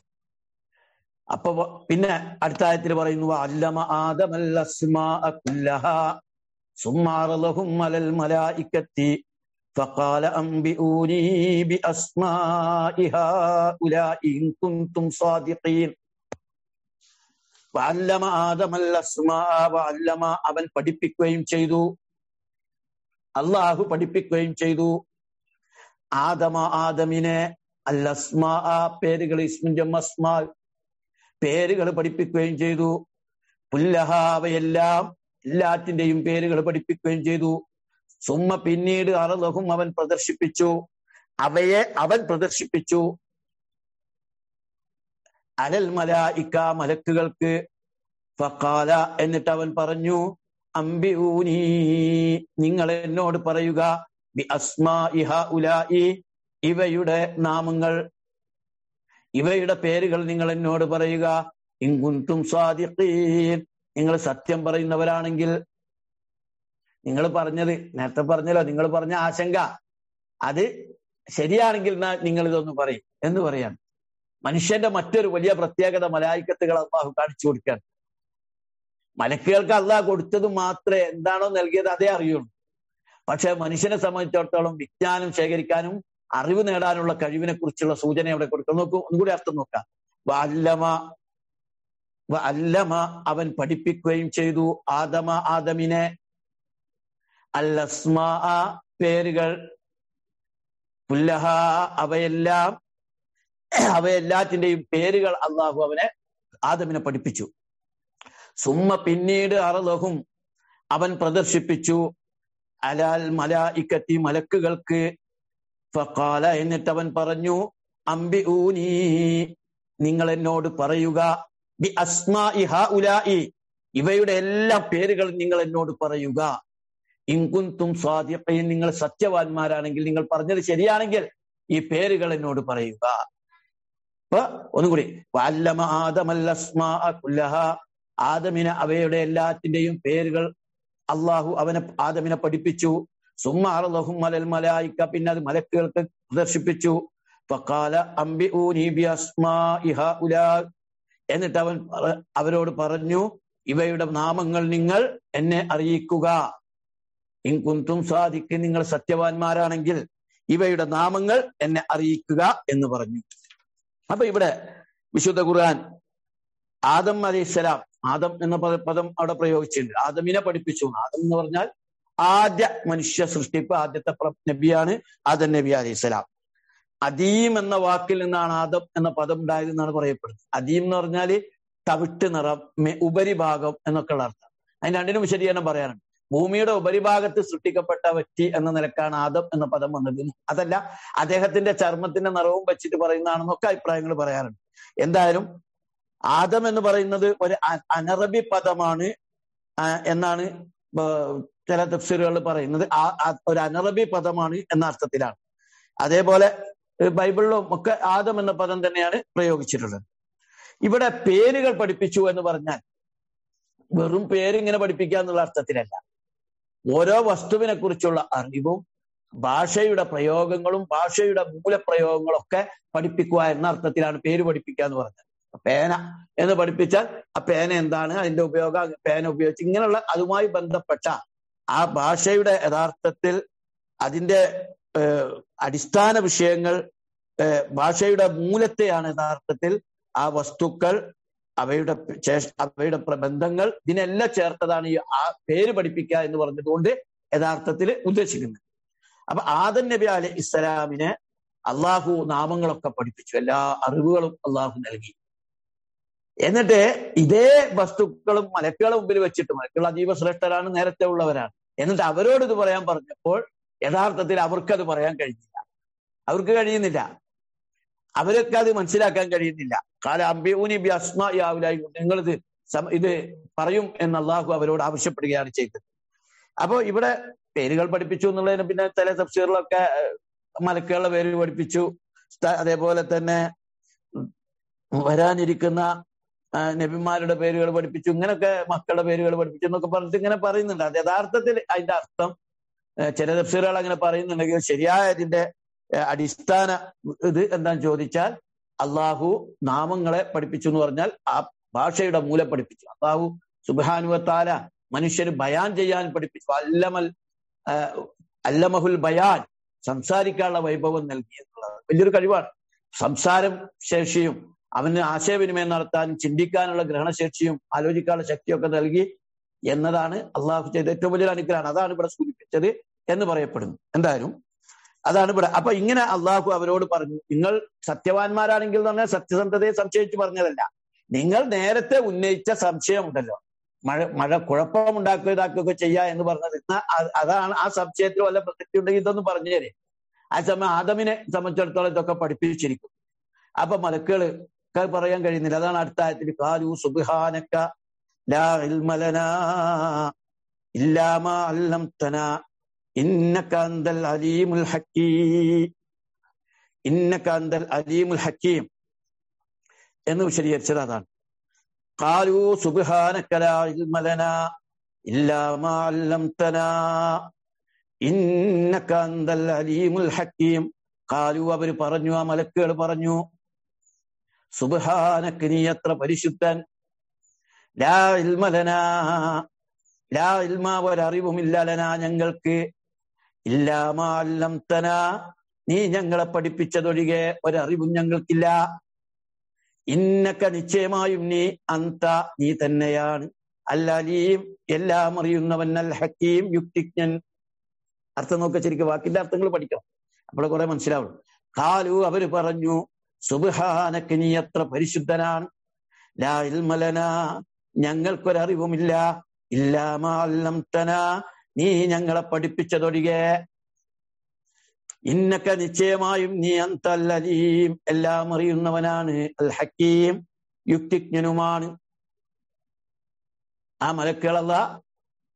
അപ്പൊ പിന്നെ അടുത്ത ആയത്തിൽ പറയുന്നു അല്ലമ ആദമൽ അസ്മാഅ കുല്ലഹാ ثم عرضهم على الملائكة فقال أنبئوني بأسماء هؤلاء إن كنتم صادقين വഅല്ലമ ആദമൽ അസ്മാ വഅല്ലമ അവൻ പഠിപ്പിക്കുകയും ചെയ്തു അള്ളാഹു പഠിപ്പിക്കുകയും ചെയ്തു ആദമ ആദമിനെ അൽ അസ്മാ പേരുകൾ ഇസ്മിന്റെ അസ്മാ പേരുകൾ പഠിപ്പിക്കുകയും ചെയ്തു പുല്ലഹ അവയെല്ലാം എല്ലാറ്റിന്റെയും പേരുകൾ പഠിപ്പിക്കുകയും ചെയ്തു സുമ്മ പിന്നീട് അറലഹും അവൻ പ്രദർശിപ്പിച്ചു അവയെ അവൻ പ്രദർശിപ്പിച്ചു അലൽ മലായിക്ക മലക്കുകൾക്ക് ഫക്കാല എന്നിട്ട് അവൻ പറഞ്ഞു അംബിഊനി നിങ്ങൾ എന്നോട് പറയുക ബി അസ്മാ ഇഹ ഉലായി ഇവയുടെ നാമങ്ങൾ ഇവയുടെ പേരുകൾ നിങ്ങൾ എന്നോട് പറയുക ഇങ്കുന്തും സ്വാദിഖീൻ നിങ്ങൾ സത്യം പറയുന്നവരാണെങ്കിൽ നിങ്ങൾ പറഞ്ഞത് നേരത്തെ പറഞ്ഞല്ലോ നിങ്ങൾ പറഞ്ഞ ആശങ്ക അത് ശരിയാണെങ്കിൽ നിങ്ങൾ ഇതൊന്ന് പറയും എന്ന് പറയാം മനുഷ്യന്റെ മറ്റൊരു വലിയ പ്രത്യേകത മലായിക്കത്തുകൾ അള്ളാഹു കാണിച്ചു കൊടുക്കുകയാണ് മലക്കുകൾക്ക് അള്ളാഹ് കൊടുത്തത് മാത്രമേ എന്താണോ നൽകിയത് അതേ അറിയുള്ളൂ പക്ഷെ മനുഷ്യനെ സംബന്ധിച്ചിടത്തോളം വിജ്ഞാനം ശേഖരിക്കാനും അറിവ് നേടാനുള്ള കഴിവിനെ കുറിച്ചുള്ള സൂചന അവിടെ കൊടുക്കും നോക്കൂ ഒന്നുകൂടി അർത്ഥം നോക്കാം അല്ലമ അല്ലമ അവൻ പഠിപ്പിക്കുകയും ചെയ്തു ആദമ ആദമിനെ അല്ലസ്മാ പേരുകൾ പുല്ലഹ അവയെല്ലാം അവയെല്ലാത്തിന്റെയും പേരുകൾ അള്ളാഹു അവനെ ആദമിനെ പഠിപ്പിച്ചു സുമ്മ പിന്നീട് അറലഹും അവൻ പ്രദർശിപ്പിച്ചു അലാൽ മലായിക്കത്തി മലക്കുകൾക്ക് ഫക്കാല എന്നിട്ട് അവൻ പറഞ്ഞു അംബി ഊനീ നിങ്ങൾ എന്നോട് പറയുക ബി അസ്മാ ഇഹ ഉലായി ഇവയുടെ എല്ലാ പേരുകളും നിങ്ങൾ എന്നോട് പറയുക ഇൻകുന്തും സ്വാദിഖയും നിങ്ങൾ സത്യവാന്മാരാണെങ്കിൽ നിങ്ങൾ പറഞ്ഞത് ശരിയാണെങ്കിൽ ഈ പേരുകൾ എന്നോട് പറയുക അപ്പൊ ഒന്നുകൂടി വല്ലമ ആദമല്ലസ്മാ കുല്ലഹ ആദമിനെ അവയുടെ എല്ലാത്തിന്റെയും പേരുകൾ അള്ളാഹു അവനെ ആദമിനെ പഠിപ്പിച്ചു സുമ്മ അറലഹും മലൽ മലായിക്ക പിന്നെ അത് മലക്കുകൾക്ക് പ്രദർശിപ്പിച്ചു ഫഖാല അംബിഊനി ബിഅസ്മാഇ ഹഉലാ എന്നിട്ട് അവൻ പറ- അവരോട് പറഞ്ഞു ഇവയുടെ നാമങ്ങൾ നിങ്ങൾ എന്നെ അറിയിക്കുക ഇൻകുന്തും സാധിക്ക് നിങ്ങൾ സത്യവാന്മാരാണെങ്കിൽ ഇവയുടെ നാമങ്ങൾ എന്നെ അറിയിക്കുക എന്ന് പറഞ്ഞു അപ്പൊ ഇവിടെ വിശുദ്ധ ഖുർആൻ ആദം അലൈഹിസ്സലാം ആദം എന്ന പദ- പദം അവിടെ പ്രയോഗിച്ചിട്ടുണ്ട് ആദമിനെ പഠിപ്പിച്ചു ആദം എന്ന് പറഞ്ഞാൽ ആദ്യ മനുഷ്യ സൃഷ്ടിപ്പ് ആദ്യത്തെ പ്ര- നബിയാണ് ആദം നബി അലൈഹിസ്സലാം അദീം എന്ന വാക്കിൽ നിന്നാണ് ആദം എന്ന പദം ഉണ്ടായത് എന്നാണ് പറയപ്പെടുന്നത് അദീം എന്ന് പറഞ്ഞാല് തവിട്ട് നിറം മെ- ഉപരിഭാഗം എന്നൊക്കെയുള്ള അർത്ഥം അതിന് രണ്ടിനും വിശദീകരണം പറയാനുണ്ട് ഭൂമിയുടെ ഉപരിഭാഗത്ത് സൃഷ്ടിക്കപ്പെട്ട വ്യക്തി എന്ന നിലക്കാണ് ആദം എന്ന പദം വന്നത് അതല്ല അദ്ദേഹത്തിന്റെ ചർമ്മത്തിന്റെ നിറവും വെച്ചിട്ട് പറയുന്നതാണെന്നൊക്കെ അഭിപ്രായങ്ങൾ പറയാറുണ്ട് എന്തായാലും ആദം എന്ന് പറയുന്നത് ഒരു അ- അനറബി പദമാണ് ആ, എന്നാണ് ബ- ചില തഫ്സീറുകൾ പറയുന്നത് ആ- ആ ഒരു അനറബി പദമാണ് എന്ന അർത്ഥത്തിലാണ് അതേപോലെ ഏഹ് ബൈബിളിലും ഒക്കെ ആദം എന്ന പദം തന്നെയാണ് പ്രയോഗിച്ചിട്ടുള്ളത് ഇവിടെ പേരുകൾ പഠിപ്പിച്ചു എന്ന് പറഞ്ഞാൽ വെറും പേര് ഇങ്ങനെ പഠിപ്പിക്കുക എന്നുള്ള അർത്ഥത്തിലല്ല ഓരോ വസ്തുവിനെ കുറിച്ചുള്ള അറിവും ഭാഷയുടെ പ്രയോഗങ്ങളും ഭാഷയുടെ മൂലപ്രയോഗങ്ങളും ഒക്കെ പഠിപ്പിക്കുക എന്ന അർത്ഥത്തിലാണ് പേര് പഠിപ്പിക്കുക എന്ന് പറഞ്ഞത് പേന എന്ന് പഠിപ്പിച്ചാൽ ആ പേന എന്താണ് അതിന്റെ ഉപയോഗം പേന ഉപയോഗിച്ച് ഇങ്ങനെയുള്ള അതുമായി ബന്ധപ്പെട്ട ആ ഭാഷയുടെ യഥാർത്ഥത്തിൽ അതിന്റെ ഏഹ്, അടിസ്ഥാന വിഷയങ്ങൾ ഏഹ്, ഭാഷയുടെ മൂലത്തെയാണ് യഥാർത്ഥത്തിൽ ആ വസ്തുക്കൾ അവയുടെ ശേഷ- അവയുടെ പ്രബന്ധങ്ങൾ ഇതിനെല്ലാം ചേർത്തതാണ് ഈ ആ പേര് പഠിപ്പിക്കുക എന്ന് പറഞ്ഞതുകൊണ്ട് യഥാർത്ഥത്തിൽ ഉദ്ദേശിക്കുന്നത് അപ്പൊ ആദൻ നബി അലി ഇസ്ലാമിന് അള്ളാഹു നാമങ്ങളൊക്കെ പഠിപ്പിച്ചു എല്ലാ അറിവുകളും അള്ളാഹു നൽകി എന്നിട്ട് ഇതേ വസ്തുക്കളും മലക്കുകളെ മുമ്പിൽ വെച്ചിട്ട് മലക്കുകൾ അതീവ ശ്രേഷ്ഠരാണ് നേരത്തെ ഉള്ളവരാണ് എന്നിട്ട് അവരോട് ഇത് പറയാൻ പറഞ്ഞപ്പോൾ യഥാർത്ഥത്തിൽ അവർക്കത് പറയാൻ കഴിഞ്ഞില്ല അവർക്ക് കഴിയുന്നില്ല അവരൊക്കെ അത് മനസ്സിലാക്കാൻ കഴിയുന്നില്ല കാല അംബിയൂനി ബി അസ്മാ യാവുലായി നിങ്ങളിത് സമ- ഇത് പറയും എന്ന് അള്ളാഹു അവരോട് ആവശ്യപ്പെടുകയാണ് ചെയ്തത് അപ്പോ ഇവിടെ പേരുകൾ പഠിപ്പിച്ചു എന്നുള്ളതിന് പിന്നെ ചില തഫ്സീറിലൊക്കെ ഏഹ്, മലക്കുകളുടെ പേര് പഠിപ്പിച്ചു സ്ഥ- അതേപോലെ തന്നെ ഉം, വരാനിരിക്കുന്ന ആ, നബിമാരുടെ പേരുകൾ പഠിപ്പിച്ചു ഇങ്ങനൊക്കെ മക്കളുടെ പേരുകൾ പഠിപ്പിച്ചു എന്നൊക്കെ പറഞ്ഞിട്ട് ഇങ്ങനെ പറയുന്നുണ്ട് അത് യഥാർത്ഥത്തിൽ അതിന്റെ അർത്ഥം ഏഹ്, ചില തഫ്സീറുകൾ അങ്ങനെ പറയുന്നുണ്ടെങ്കിൽ ശരിയായ അതിന്റെ ഏഹ്, അടിസ്ഥാന ഇത് എന്താന്ന് ചോദിച്ചാൽ അള്ളാഹു നാമങ്ങളെ പഠിപ്പിച്ചു എന്ന് പറഞ്ഞാൽ ആ ഭാഷയുടെ മൂല പഠിപ്പിച്ചു അള്ളാഹു സുബാനുവത്താല മനുഷ്യന് ബയാൻ ചെയ്യാൻ പഠിപ്പിച്ചു അല്ലമൽ ആഹ്, അല്ലമഹുൽ ബയാൻ സംസാരിക്കാനുള്ള വൈഭവം നൽകി എന്നുള്ളത് വലിയൊരു കഴിവാണ് സംസാരം ശേഷിയും അവന് ആശയവിനിമയം നടത്താനും ചിന്തിക്കാനുള്ള ഗ്രഹണശേഷിയും ആലോചിക്കാനുള്ള ശക്തിയൊക്കെ നൽകി എന്നതാണ് അള്ളാഹു ചെയ്ത ഏറ്റവും വലിയൊരു അനുഗ്രഹമാണ് അതാണ് ഇവിടെ സൂചിപ്പിച്ചത് എന്ന് പറയപ്പെടുന്നു എന്തായാലും അതാണ് ഇവിടെ അപ്പൊ ഇങ്ങനെ അള്ളാഹു അവരോട് പറഞ്ഞു നിങ്ങൾ സത്യവാന്മാരാണെങ്കിൽ എന്ന് പറഞ്ഞാൽ സത്യസന്ധതയെ സംശയിച്ച് പറഞ്ഞതല്ല നിങ്ങൾ നേരത്തെ ഉന്നയിച്ച സംശയമുണ്ടല്ലോ മഴ മഴ കുഴപ്പമുണ്ടാക്കുക ഇതാക്കുകയൊക്കെ ചെയ്യുക എന്ന് പറഞ്ഞത് എന്നാ അ- അതാണ് ആ സംശയത്തിൽ വല്ല പ്രസക്തി ഉണ്ടെങ്കിൽ ഇതൊന്നും പറഞ്ഞു തരേ ആ സമയം ആദമിനെ സംബന്ധിച്ചിടത്തോളം ഇതൊക്കെ പഠിപ്പിച്ചിരിക്കും അപ്പൊ മലക്കുകൾ പറയാൻ കഴിയുന്നില്ല അതാണ് അടുത്ത ആയത്തിൽ കാലു സുബ്ഹാനക ലാ ഇൽമ ലനാ ഇല്ലാ മാ അല്ലംതനാ ഇന്നക അന്തൽ അലീമുൽ ഹക്കീം ഇന്നക അന്തൽ അലീമുൽ ഹക്കീം എന്ന് വിശദീകരിച്ചത് അതാണ് കാലു സുബ്ഹാനക ലാ ഇൽമ ലനാ ഇല്ലാ മാ അല്ലംതനാ ഇന്നക അന്തൽ അലീമുൽ ഹക്കീം കാലു അവർ പറഞ്ഞു ആ മലക്കുകൾ പറഞ്ഞു സുബ്ഹാനക നീ എത്ര പരിശുദ്ധൻ ലാ ഇൽമ ലനാ ലാ ഇൽമ ഒരറിവുമില്ല ലനാ ഞങ്ങൾക്ക് ഇല്ലാമാ അല്ലംതന നീ ഞങ്ങളെ പഠിപ്പിച്ചതൊഴികെ ഒരറിവും ഞങ്ങൾക്കില്ല ഇന്നക്ക നിശ്ചയമായും നീ അന്ത നീ തന്നെയാണ് അൽ അലീം എല്ലാം അറിയുന്നവൻ അൽ ഹക്കീം യുക്തിജ്ഞൻ അർത്ഥം നോക്ക ശരിക്കും വാക്കിന്റെ അർത്ഥങ്ങൾ പഠിക്കണം അപ്പോൾ കുറെ മനസ്സിലാവും കാലു അവര് പറഞ്ഞു സുബ്ഹാനക്ക് നീ എത്ര പരിശുദ്ധനാണ് ലാ ഇൽമലന ഞങ്ങൾക്കൊരറിവുമില്ല ഇല്ലാമാ അല്ലംതന നീ ഞങ്ങളെ പഠിപ്പിച്ചതൊഴികെ ഇന്നക്ക നിശ്ചയമായും നീ അന്തൽ അലീം എല്ലാം അറിയുന്നവനാണ് അൽ ഹക്കീം യുക്തിജ്ഞനുമാണ് ആ മലക്കുകളല്ല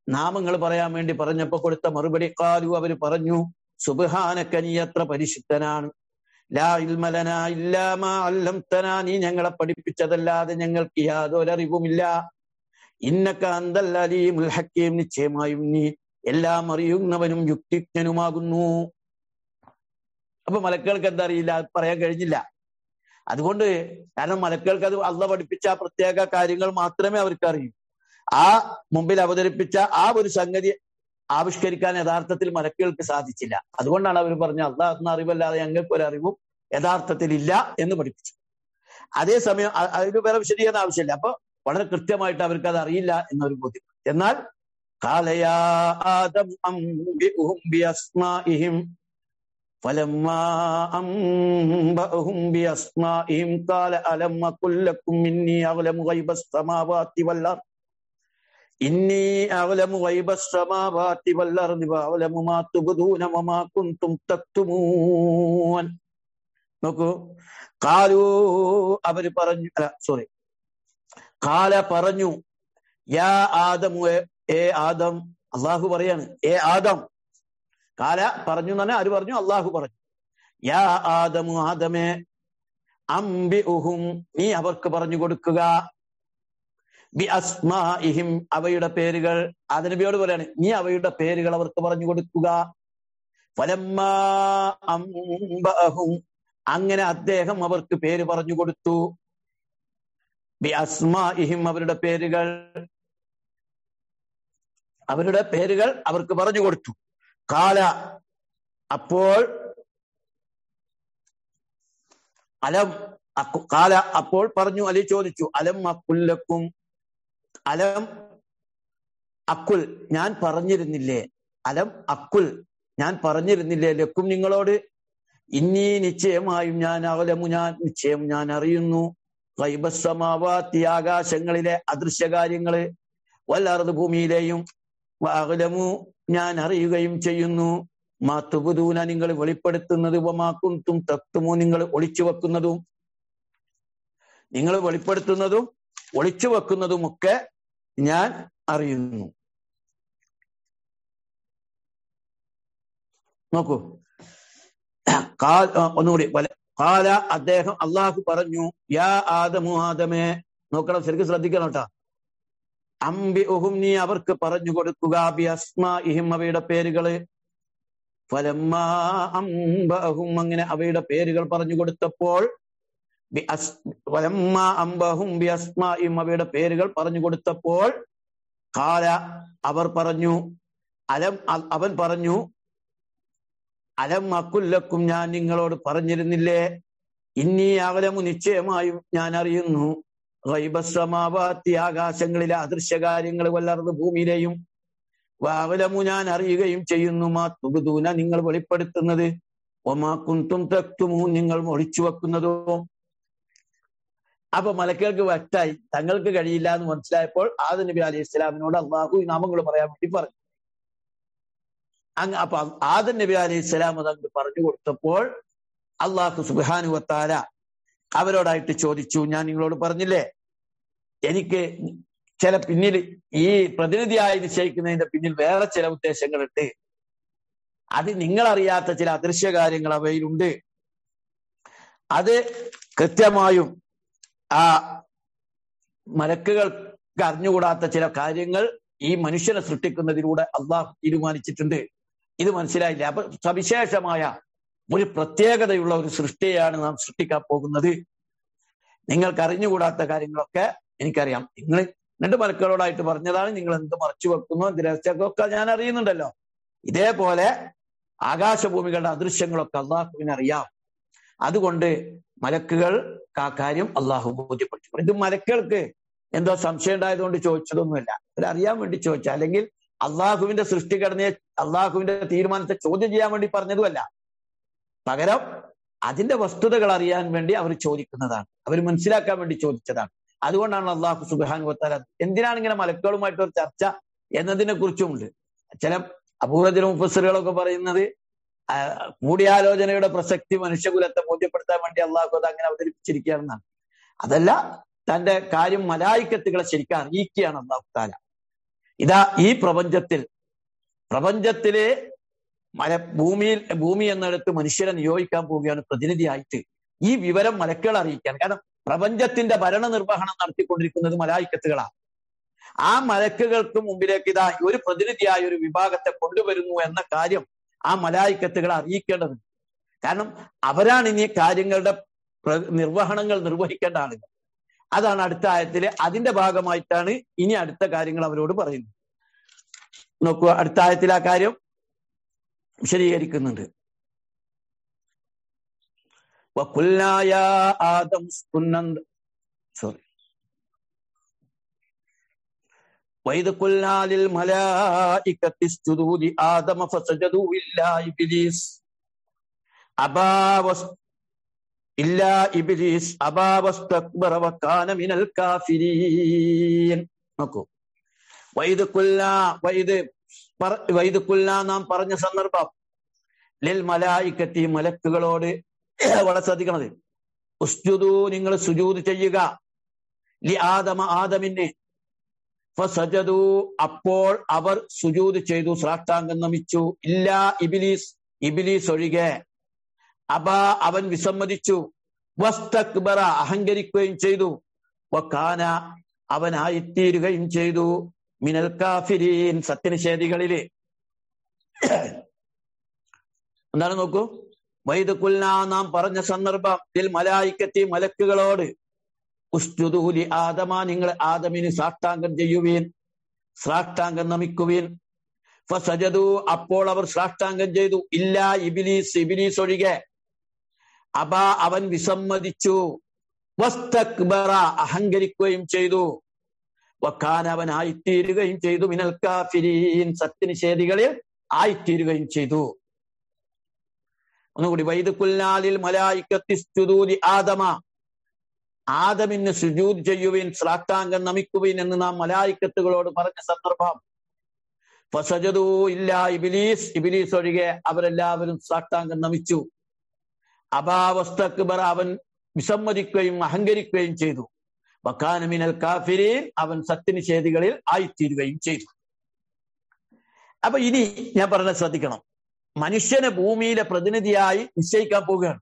നാമങ്ങൾ പറയാൻ വേണ്ടി പറഞ്ഞപ്പോ കൊടുത്ത മറുപടി കാലു അവർ പറഞ്ഞു സുബഹാനക്ക നീ എത്ര പരിശുദ്ധനാണ് ലാ ഇൽമലന ഇല്ലാമാ അല്ലംതന നീ ഞങ്ങളെ പഠിപ്പിച്ചതല്ലാതെ ഞങ്ങൾക്ക് യാതൊരറിവുമില്ല ഇന്നക്ക അന്തൽ അലീമുൽ ഹക്കീം നിശ്ചയമായും നീ എല്ലാം അറിയുന്നവനും യുക്തിജ്ഞനുമാകുന്നു അപ്പൊ മലക്കുകൾക്ക് എന്താ അറിയില്ല അത് പറയാൻ കഴിഞ്ഞില്ല അതുകൊണ്ട് കാരണം മലക്കുകൾക്ക് അത് അള്ള പഠിപ്പിച്ച ആ പ്രത്യേക കാര്യങ്ങൾ മാത്രമേ അവർക്ക് അറിയൂ ആ മുമ്പിൽ അവതരിപ്പിച്ച ആ ഒരു സംഗതി ആവിഷ്കരിക്കാൻ യഥാർത്ഥത്തിൽ മലക്കുകൾക്ക് സാധിച്ചില്ല അതുകൊണ്ടാണ് അവർ പറഞ്ഞ അള്ളാഹ് എന്ന അറിവല്ലാതെ ഞങ്ങൾക്ക് ഒരു അറിവും യഥാർത്ഥത്തിൽ ഇല്ല എന്ന് പഠിപ്പിച്ചു അതേസമയം അ- അതിന് വേറെ വിശദീകരണം ആവശ്യമില്ല അപ്പൊ വളരെ കൃത്യമായിട്ട് അവർക്ക് അത് അറിയില്ല എന്നൊരു ബോധ്യം എന്നാൽ قال يا آدم أنبئهم بأسمائهم فلما أنبأهم بأسمائهم قال ألم أقل لكم إني أعلم غيب السماوات والأرض إني أعلم غيب السماوات والأرض وأعلم ما تبدون وما كنتم تكتمون നോക്കൂ കാലു അവര് പറഞ്ഞു അല്ല സോറി കാല പറഞ്ഞു യാ ആദം ഏ ആദം അള്ളാഹു പറയാണ് ഏ ആദം കാല പറഞ്ഞു എന്ന് പറഞ്ഞാൽ ആര് പറഞ്ഞു അള്ളാഹു പറഞ്ഞു യാ ആദമു ആദമേ അംബി ഉഹും നീ അവർക്ക് പറഞ്ഞു കൊടുക്കുക ബി അസ്മാഇഹിം അവയുടെ പേരുകൾ ആദനബിയോട് പറയാണ് നീ അവയുടെ പേരുകൾ അവർക്ക് പറഞ്ഞു കൊടുക്കുക ഫലമ്മാ അംബഅഹും അങ്ങനെ അദ്ദേഹം അവർക്ക് പേര് പറഞ്ഞു കൊടുത്തു ബി അസ്മാഇഹിം അവരുടെ പേരുകൾ അവരുടെ പേരുകൾ അവർക്ക് പറഞ്ഞു കൊടുത്തു കാല അപ്പോൾ അലം അക്കു- കാല അപ്പോൾ പറഞ്ഞു അലി ചോദിച്ചു അലം അക്കുല്ലക്കും അലം അക്കുൽ ഞാൻ പറഞ്ഞിരുന്നില്ലേ അലം അക്കുൽ ഞാൻ പറഞ്ഞിരുന്നില്ലേ ലക്കും നിങ്ങളോട് ഇന്നീ നിശ്ചയമായും ഞാൻ അവലമു ഞാൻ നിശ്ചയം ഞാൻ അറിയുന്നു വൈബസമാവാത്തി ആകാശങ്ങളിലെ അദൃശ്യകാര്യങ്ങള് വല്ലാറത് ഭൂമിയിലെയും അകലമു ഞാൻ അറിയുകയും ചെയ്യുന്നു മാത്തുബുദൂന നിങ്ങൾ വെളിപ്പെടുത്തുന്നത് മാക്കുന്തും തക്തുമോ നിങ്ങൾ ഒളിച്ചു വെക്കുന്നതും നിങ്ങൾ വെളിപ്പെടുത്തുന്നതും ഒളിച്ചു വെക്കുന്നതുമൊക്കെ ഞാൻ അറിയുന്നു നോക്കൂ കാ- ആ, ഒന്നുകൂടി വല- കാല അദ്ദേഹം അള്ളാഹു പറഞ്ഞു യാ ആദമു ആദമേ നോക്കണം ശരിക്കും ശ്രദ്ധിക്കണം കേട്ടോ അംബി ഉഹും നീ അവർക്ക് പറഞ്ഞു കൊടുക്കുക ബി അസ്മാഇഹിം അവയുടെ പേരുകള് ഫലമ്മാ അംബഅഹും അങ്ങനെ അവയുടെ പേരുകൾ പറഞ്ഞു കൊടുത്തപ്പോൾ ബി അസ് ഫലമ്മാ അംബഹും ബി അസ്മാഇഹിം അവയുടെ പേരുകൾ പറഞ്ഞു കൊടുത്തപ്പോൾ കാല അവർ പറഞ്ഞു അലം അ- അവൻ പറഞ്ഞു അലം അക്കുല്ലക്കും ഞാൻ നിങ്ങളോട് പറഞ്ഞിരുന്നില്ലേ ഇന്നീ അകലമു നിശ്ചയമായും ഞാൻ അറിയുന്നു ഗൈബസമാവാത്തി ആകാശങ്ങളിലെ അദൃശ്യകാര്യങ്ങൾ വല്ലർന്ന് ഭൂമിയിലെയും വാവലമു ഞാൻ അറിയുകയും ചെയ്യുന്നു മാ തുബുദൂന നിങ്ങൾ വെളിപ്പെടുത്തുന്നത് ഒമാ കുന്തും തക്തുമു നിങ്ങൾ ഒളിച്ചു വെക്കുന്നതോ അപ്പൊ മലക്കുകൾക്ക് വ്യക്തായി തങ്ങൾക്ക് കഴിയില്ല എന്ന് മനസ്സിലായപ്പോൾ ആദ നബി അലൈഹി ഇസ്ലാമിനോട് അള്ളാഹു ഈ നാമങ്ങൾ പറയാൻ വേണ്ടി പറഞ്ഞു അങ്ങ് അപ്പൊ ആദൻ നബി അലൈഹി ഇസ്ലാം അതങ്ങ് പറഞ്ഞു കൊടുത്തപ്പോൾ അള്ളാഹു സുബാനു വത്താല അവരോടായിട്ട് ചോദിച്ചു ഞാൻ നിങ്ങളോട് പറഞ്ഞില്ലേ എനിക്ക് ചില പിന്നിൽ ഈ പ്രതിനിധിയായി നിശ്ചയിക്കുന്നതിന്റെ പിന്നിൽ വേറെ ചില ഉദ്ദേശങ്ങളുണ്ട് അത് നിങ്ങൾ അറിയാത്ത ചില അദൃശ്യ കാര്യങ്ങൾ അവയിലുണ്ട് അത് കൃത്യമായും ആ മലക്കുകൾക്ക് അറിഞ്ഞുകൂടാത്ത ചില കാര്യങ്ങൾ ഈ മനുഷ്യനെ സൃഷ്ടിക്കുന്നതിലൂടെ അള്ളാഹു തീരുമാനിച്ചിട്ടുണ്ട് ഇത് മനസ്സിലായില്ല അപ്പൊ സവിശേഷമായ ഒരു പ്രത്യേകതയുള്ള ഒരു സൃഷ്ടിയാണ് നാം സൃഷ്ടിക്കാൻ പോകുന്നത് നിങ്ങൾക്ക് അറിഞ്ഞുകൂടാത്ത കാര്യങ്ങളൊക്കെ എനിക്കറിയാം നിങ്ങൾ രണ്ട് മലക്കളോടായിട്ട് പറഞ്ഞതാണ് നിങ്ങൾ എന്ത് മറച്ചു വെക്കുന്നു എന്ത് രഹസ്യമൊക്കെ ഞാൻ അറിയുന്നുണ്ടല്ലോ ഇതേപോലെ ആകാശഭൂമികളുടെ അദൃശ്യങ്ങളൊക്കെ അള്ളാഹുവിന് അറിയാം അതുകൊണ്ട് മലക്കുകൾ ആ കാര്യം അള്ളാഹു ബോധ്യപ്പെട്ടു ഇത് മലക്കുകൾക്ക് എന്തോ സംശയം ഉണ്ടായതുകൊണ്ട് ചോദിച്ചതൊന്നുമല്ല അവരറിയാൻ വേണ്ടി ചോദിച്ച അല്ലെങ്കിൽ അള്ളാഹുവിന്റെ സൃഷ്ടിഘടനയെ അള്ളാഹുവിന്റെ തീരുമാനത്തെ ചോദ്യം ചെയ്യാൻ വേണ്ടി പറഞ്ഞതുമല്ല പകരം അതിന്റെ വസ്തുതകൾ അറിയാൻ വേണ്ടി അവർ ചോദിക്കുന്നതാണ് അവർ മനസ്സിലാക്കാൻ വേണ്ടി ചോദിച്ചതാണ് അതുകൊണ്ടാണ് അള്ളാഹു സുബാൻ വത്താല എന്തിനാണ് ഇങ്ങനെ മലക്കുകളുമായിട്ട് ഒരു ചർച്ച എന്നതിനെ കുറിച്ചുമുണ്ട് ചില അപൂർവജന മുഫസറുകളൊക്കെ പറയുന്നത് ആ, കൂടിയാലോചനയുടെ പ്രസക്തി മനുഷ്യകുലത്തെ ബോധ്യപ്പെടുത്താൻ വേണ്ടി അള്ളാഹു അത് അങ്ങനെ അവതരിപ്പിച്ചിരിക്കുകയാണെന്നാണ് അതല്ല തന്റെ കാര്യം മലായിക്കത്തുകളെ ശരിക്കും അറിയിക്കുകയാണ് അള്ളാഹു താല ഇതാ ഈ പ്രപഞ്ചത്തിൽ പ്രപഞ്ചത്തിലെ മല ഭൂമിയിൽ ഭൂമി എന്നിടത്ത് മനുഷ്യരെ നിയോഗിക്കാൻ പോവുകയാണ് പ്രതിനിധിയായിട്ട് ഈ വിവരം മലക്കുകൾ അറിയിക്കാൻ കാരണം പ്രപഞ്ചത്തിന്റെ ഭരണ നിർവഹണം നടത്തിക്കൊണ്ടിരിക്കുന്നത് മലായിക്കത്തുകളാണ് ആ മലക്കുകൾക്ക് മുമ്പിലേക്ക് ഇതാ ഒരു പ്രതിനിധിയായ ഒരു വിഭാഗത്തെ കൊണ്ടുവരുന്നു എന്ന കാര്യം ആ മലായിക്കത്തുകളെ അറിയിക്കേണ്ടതുണ്ട് കാരണം അവരാണ് ഇനി കാര്യങ്ങളുടെ നിർവഹണങ്ങൾ നിർവഹിക്കേണ്ട ആളുകൾ അതാണ് അടുത്ത ആയത്തില് അതിന്റെ ഭാഗമായിട്ടാണ് ഇനി അടുത്ത കാര്യങ്ങൾ അവരോട് പറയുന്നത് നോക്കുക അടുത്ത ആയത്തിൽ ആ കാര്യം വിശദീകരിക്കുന്നുണ്ട് ആദം സോറി وإذ قلنا للملائكة اسجدوا لآدم فسجدوا إلا إبليس أبى إلا إبليس أبى واستكبر وكان من الكافرين നോക്കൂ വൈദ് കുല്ല വൈദ് വൈദ് കുല്ല നാം പറഞ്ഞ സന്ദർഭം ലിൽ മലായിക്കത്തി മലക്കുകളോട് വളരെ ശ്രദ്ധിക്കണത് ഉസ്ജുദു നിങ്ങൾ സുജൂദ് ചെയ്യുക ലി ആദമ ആദമിന് ഫസജദു അപ്പോൾ അവർ സുജൂദ് ചെയ്തു ശ്രാഷ്ടാംഗം നമിച്ചു ഇല്ല ഇബിലീസ് ഇബിലീസ് ഒഴികെ അബ അവൻ വിസമ്മതിച്ചു വസ്തക്ബറ അഹങ്കരിക്കുകയും ചെയ്തു വക്കാന അവനായിത്തീരുകയും ചെയ്തു മിനൽ കാഫിരീൻ സത്യനിഷേധികളില് എന്താണ് നോക്കൂ വൈദുക്കുല്ല നാം പറഞ്ഞ സന്ദർഭം ഇതിൽ മലായിക്കത്തി മലക്കുകളോട് ഉസ്തുദൂലി ആദമ നിങ്ങൾ ആദമിന് സാഷ്ടാംഗം ചെയ്യുവീൻ സാഷ്ടാംഗം നമിക്കുവീൻ ഫസജദു അപ്പോൾ അവർ സാഷ്ടാംഗം ചെയ്തു ഇല്ല ഇബിലീസ് ഇബിലീസ് ഒഴികെ അബ അവൻ വിസമ്മതിച്ചു വസ്തക്ബറ അഹങ്കരിക്കുകയും ചെയ്തു വക്കാൻ അവൻ ആയിത്തീരുകയും ചെയ്തു മിനൽ കാഫിരീൻ സത്യനിഷേധികളിൽ ആയിത്തീരുകയും ചെയ്തു ഒന്നുകൂടി വൈദുക്കുല്ലാലിൽ മലായിക്കത്തിസ്തുദൂലി ആദമ ആദമിന് സുജൂദ് ചെയ്യുവിൻ ശ്രാഷ്ടാംഗം നമിക്കുവിൻ എന്ന് നാം മലായിക്കത്തുകളോട് പറഞ്ഞ സന്ദർഭം ഫസജദൂ ഇല്ല ഇബിലീസ് ഇബിലീസ് ഒഴികെ അവരെല്ലാവരും സാഷ്ടാംഗം നമിച്ചു അഭാവസ്തക്ബർ അവൻ വിസമ്മതിക്കുകയും അഹങ്കരിക്കുകയും ചെയ്തു വക്കാനമിനൽ കാഫിരീൻ അവൻ സത്യനിഷേധികളിൽ ആയിത്തീരുകയും ചെയ്തു അപ്പൊ ഇനി ഞാൻ പറഞ്ഞ ശ്രദ്ധിക്കണം മനുഷ്യനെ ഭൂമിയിലെ പ്രതിനിധിയായി നിശ്ചയിക്കാൻ പോവുകയാണ്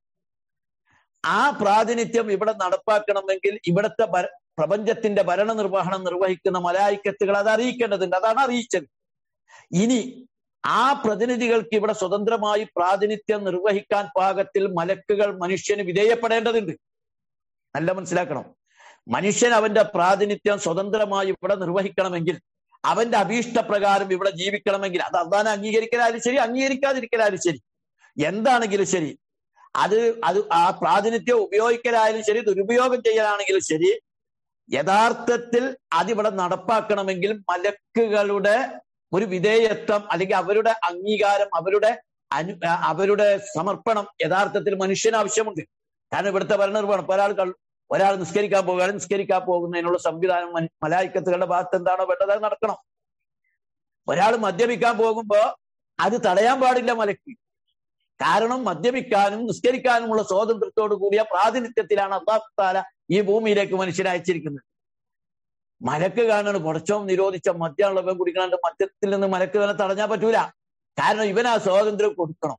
ആ പ്രാതിനിധ്യം ഇവിടെ നടപ്പാക്കണമെങ്കിൽ ഇവിടുത്തെ പ്രപഞ്ചത്തിന്റെ ഭരണനിർവഹണം നിർവഹിക്കുന്ന മലായിക്കത്തുകൾ അത് അറിയിക്കേണ്ടതുണ്ട് അതാണ് അറിയിച്ചത് ഇനി ആ പ്രതിനിധികൾക്ക് ഇവിടെ സ്വതന്ത്രമായി പ്രാതിനിധ്യം നിർവഹിക്കാൻ പാകത്തിൽ മലക്കുകൾ മനുഷ്യന് വിധേയപ്പെടേണ്ടതുണ്ട് നല്ല മനസ്സിലാക്കണം മനുഷ്യൻ അവന്റെ പ്രാതിനിധ്യം സ്വതന്ത്രമായി ഇവിടെ നിർവഹിക്കണമെങ്കിൽ അവന്റെ അഭീഷ്ടപ്രകാരം ഇവിടെ ജീവിക്കണമെങ്കിൽ അത് അതാണ് അംഗീകരിക്കലായാലും ശരി അംഗീകരിക്കാതിരിക്കലായാലും ശരി എന്താണെങ്കിലും ശരി അത് അത് ആ പ്രാതിനിധ്യം ഉപയോഗിക്കലായാലും ശരി ദുരുപയോഗം ചെയ്യലാണെങ്കിലും ശരി യഥാർത്ഥത്തിൽ അതിവിടെ നടപ്പാക്കണമെങ്കിൽ മലക്കുകളുടെ ഒരു വിധേയത്വം അല്ലെങ്കിൽ അവരുടെ അംഗീകാരം അവരുടെ അനു അവരുടെ സമർപ്പണം യഥാർത്ഥത്തിൽ മനുഷ്യന് ആവശ്യമുണ്ട് കാരണം ഇവിടുത്തെ ഭരണനിർവഹണം ഇപ്പൊ ഒരാൾ ഒരാൾ നിസ്കരിക്കാൻ പോകുകയാണ് നിസ്കരിക്കാൻ പോകുന്നതിനുള്ള സംവിധാനം മലായിക്കത്തുകളുടെ ഭാഗത്ത് എന്താണോ വേണ്ടത് അത് നടക്കണം ഒരാൾ മദ്യപിക്കാൻ പോകുമ്പോ അത് തടയാൻ പാടില്ല മലക്ക് കാരണം മദ്യപിക്കാനും നിസ്കരിക്കാനുമുള്ള സ്വാതന്ത്ര്യത്തോടു കൂടിയ പ്രാതിനിധ്യത്തിലാണ് അള്ളാഹു താല ഈ ഭൂമിയിലേക്ക് മനുഷ്യനെ അയച്ചിരിക്കുന്നത് മലക്ക് കാണാണ് പുറച്ചവും നിരോധിച്ച മദ്യമുള്ളവൻ കുടിക്കാണ്ട് മദ്യത്തിൽ നിന്ന് മലക്ക് തന്നെ തടഞ്ഞാൻ പറ്റൂല കാരണം ഇവൻ ആ സ്വാതന്ത്ര്യം കൊടുക്കണം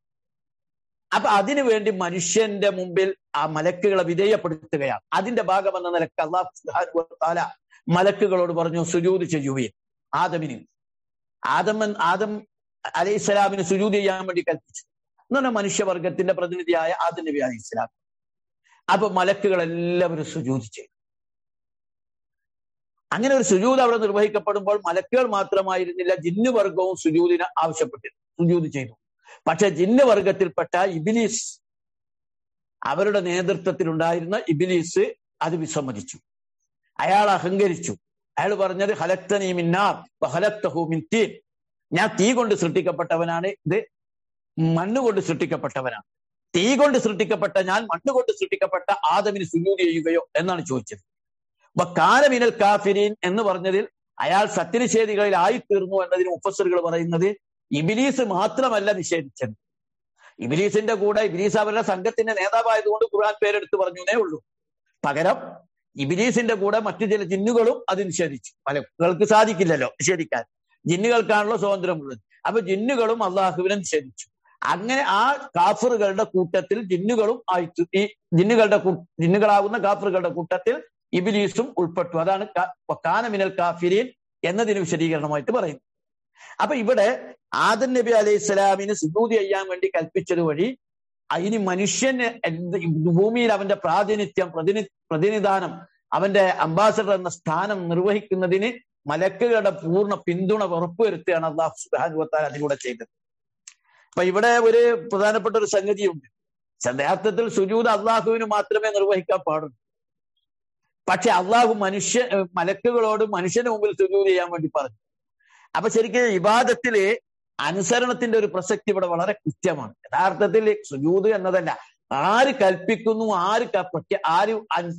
അപ്പൊ അതിനു വേണ്ടി മനുഷ്യന്റെ മുമ്പിൽ ആ മലക്കുകളെ വിധേയപ്പെടുത്തുകയാണ് അതിന്റെ ഭാഗം എന്ന നിലക്ക് അള്ളാഹു താല മലക്കുകളോട് പറഞ്ഞു സുജൂത് ചെയ്യുകയും ആദമിന് ആദമൻ ആദം അലൈഹി സ്വലാമിന് സുജൂത് ചെയ്യാൻ വേണ്ടി കൽപ്പിച്ചു എന്ന് പറഞ്ഞാൽ മനുഷ്യവർഗത്തിന്റെ പ്രതിനിധിയായ ആദം നബി അലൈഹി സ്വലാം അപ്പൊ മലക്കുകൾ എല്ലാവരും സുജൂത് ചെയ്തു അങ്ങനെ ഒരു സുജൂത് അവിടെ നിർവഹിക്കപ്പെടുമ്പോൾ മലക്കുകൾ മാത്രമായിരുന്നില്ല ജിന്നുവർഗവും സുജൂതിന് ആവശ്യപ്പെട്ടിരുന്നു സുജൂത് ചെയ്തു പക്ഷെ ജിന്നുവർഗത്തിൽപ്പെട്ട ഇബിലീസ് അവരുടെ നേതൃത്വത്തിലുണ്ടായിരുന്ന ഇബിലീസ് അത് വിസമ്മതിച്ചു അയാൾ അഹങ്കരിച്ചു അയാൾ പറഞ്ഞത് ഹലക്തനീ മിന്നാർ ഹലക്തഹു മിൻ തീൻ ഞാൻ തീ കൊണ്ട് സൃഷ്ടിക്കപ്പെട്ടവനാണ് ഇത് മണ്ണുകൊണ്ട് സൃഷ്ടിക്കപ്പെട്ടവനാണ് തീ കൊണ്ട് സൃഷ്ടിക്കപ്പെട്ട ഞാൻ മണ്ണുകൊണ്ട് സൃഷ്ടിക്കപ്പെട്ട ആദമിന് സുജൂതി ചെയ്യുകയോ എന്നാണ് ചോദിച്ചത് കാലമിനൽ കാഫിരീൻ എന്ന് പറഞ്ഞതിൽ അയാൾ സത്യനിഷേധികളിൽ ആയിത്തീർന്നു എന്നതിന് മുഫസറുകൾ പറയുന്നത് ഇബിലീസ് മാത്രമല്ല നിഷേധിച്ചത് ഇബിലീസിന്റെ കൂടെ ഇബിലീസ് അവരുടെ സംഘത്തിന്റെ നേതാവായതുകൊണ്ട് ഖുർആൻ പേരെടുത്ത് പറഞ്ഞേ ഉള്ളൂ പകരം ഇബിലീസിന്റെ കൂടെ മറ്റു ചില ജിന്നുകളും അത് നിഷേധിച്ചു മലക്കുകൾക്ക് സാധിക്കില്ലല്ലോ നിഷേധിക്കാൻ ജിന്നുകൾക്കാണല്ലോ സ്വാതന്ത്ര്യമുള്ളത് അപ്പൊ ജിന്നുകളും അള്ളാഹുവിനെ നിഷേധിച്ചു അങ്ങനെ ആ കാഫറുകളുടെ കൂട്ടത്തിൽ ജിന്നുകളും ആയിട്ട് ഈ ജിന്നുകളുടെ ജിന്നുകളാകുന്ന കാഫറുകളുടെ കൂട്ടത്തിൽ ഇബിലീസും ഉൾപ്പെട്ടു അതാണ് കാനമിനൽ കാഫിരീൻ എന്നതിന് വിശദീകരണമായിട്ട് പറയുന്നു അപ്പൊ ഇവിടെ ആദൻ നബി അലൈഹി സ്വലാമിന് സുദൂതി ചെയ്യാൻ വേണ്ടി കൽപ്പിച്ചത് വഴി അതിന് മനുഷ്യന് ഭൂമിയിൽ അവന്റെ പ്രാതിനിധ്യം പ്രതിനി പ്രതിനിധാനം അവന്റെ അംബാസഡർ എന്ന സ്ഥാനം നിർവഹിക്കുന്നതിന് മലക്കുകളുടെ പൂർണ്ണ പിന്തുണ ഉറപ്പുവരുത്തുകയാണ് അള്ളാഹു സുബാനുവത്താൽ അതിലൂടെ ചെയ്തത് അപ്പൊ ഇവിടെ ഒരു പ്രധാനപ്പെട്ട ഒരു സംഗതിയുണ്ട് യഥാർത്ഥത്തിൽ സുജൂദ് അള്ളാഹുവിന് മാത്രമേ നിർവഹിക്കാൻ പാടുള്ളൂ പക്ഷെ അള്ളാഹു മനുഷ്യ മലക്കുകളോട് മനുഷ്യന് മുമ്പിൽ സുജൂദ് ചെയ്യാൻ വേണ്ടി പറഞ്ഞു അപ്പൊ ശരിക്കും ഇബാദത്തില് അനുസരണത്തിന്റെ ഒരു പ്രസക്തി ഇവിടെ വളരെ കൃത്യമാണ് യഥാർത്ഥത്തിൽ സുജൂദ് എന്നതല്ല ആര് കൽപ്പിക്കുന്നു ആര് ആര്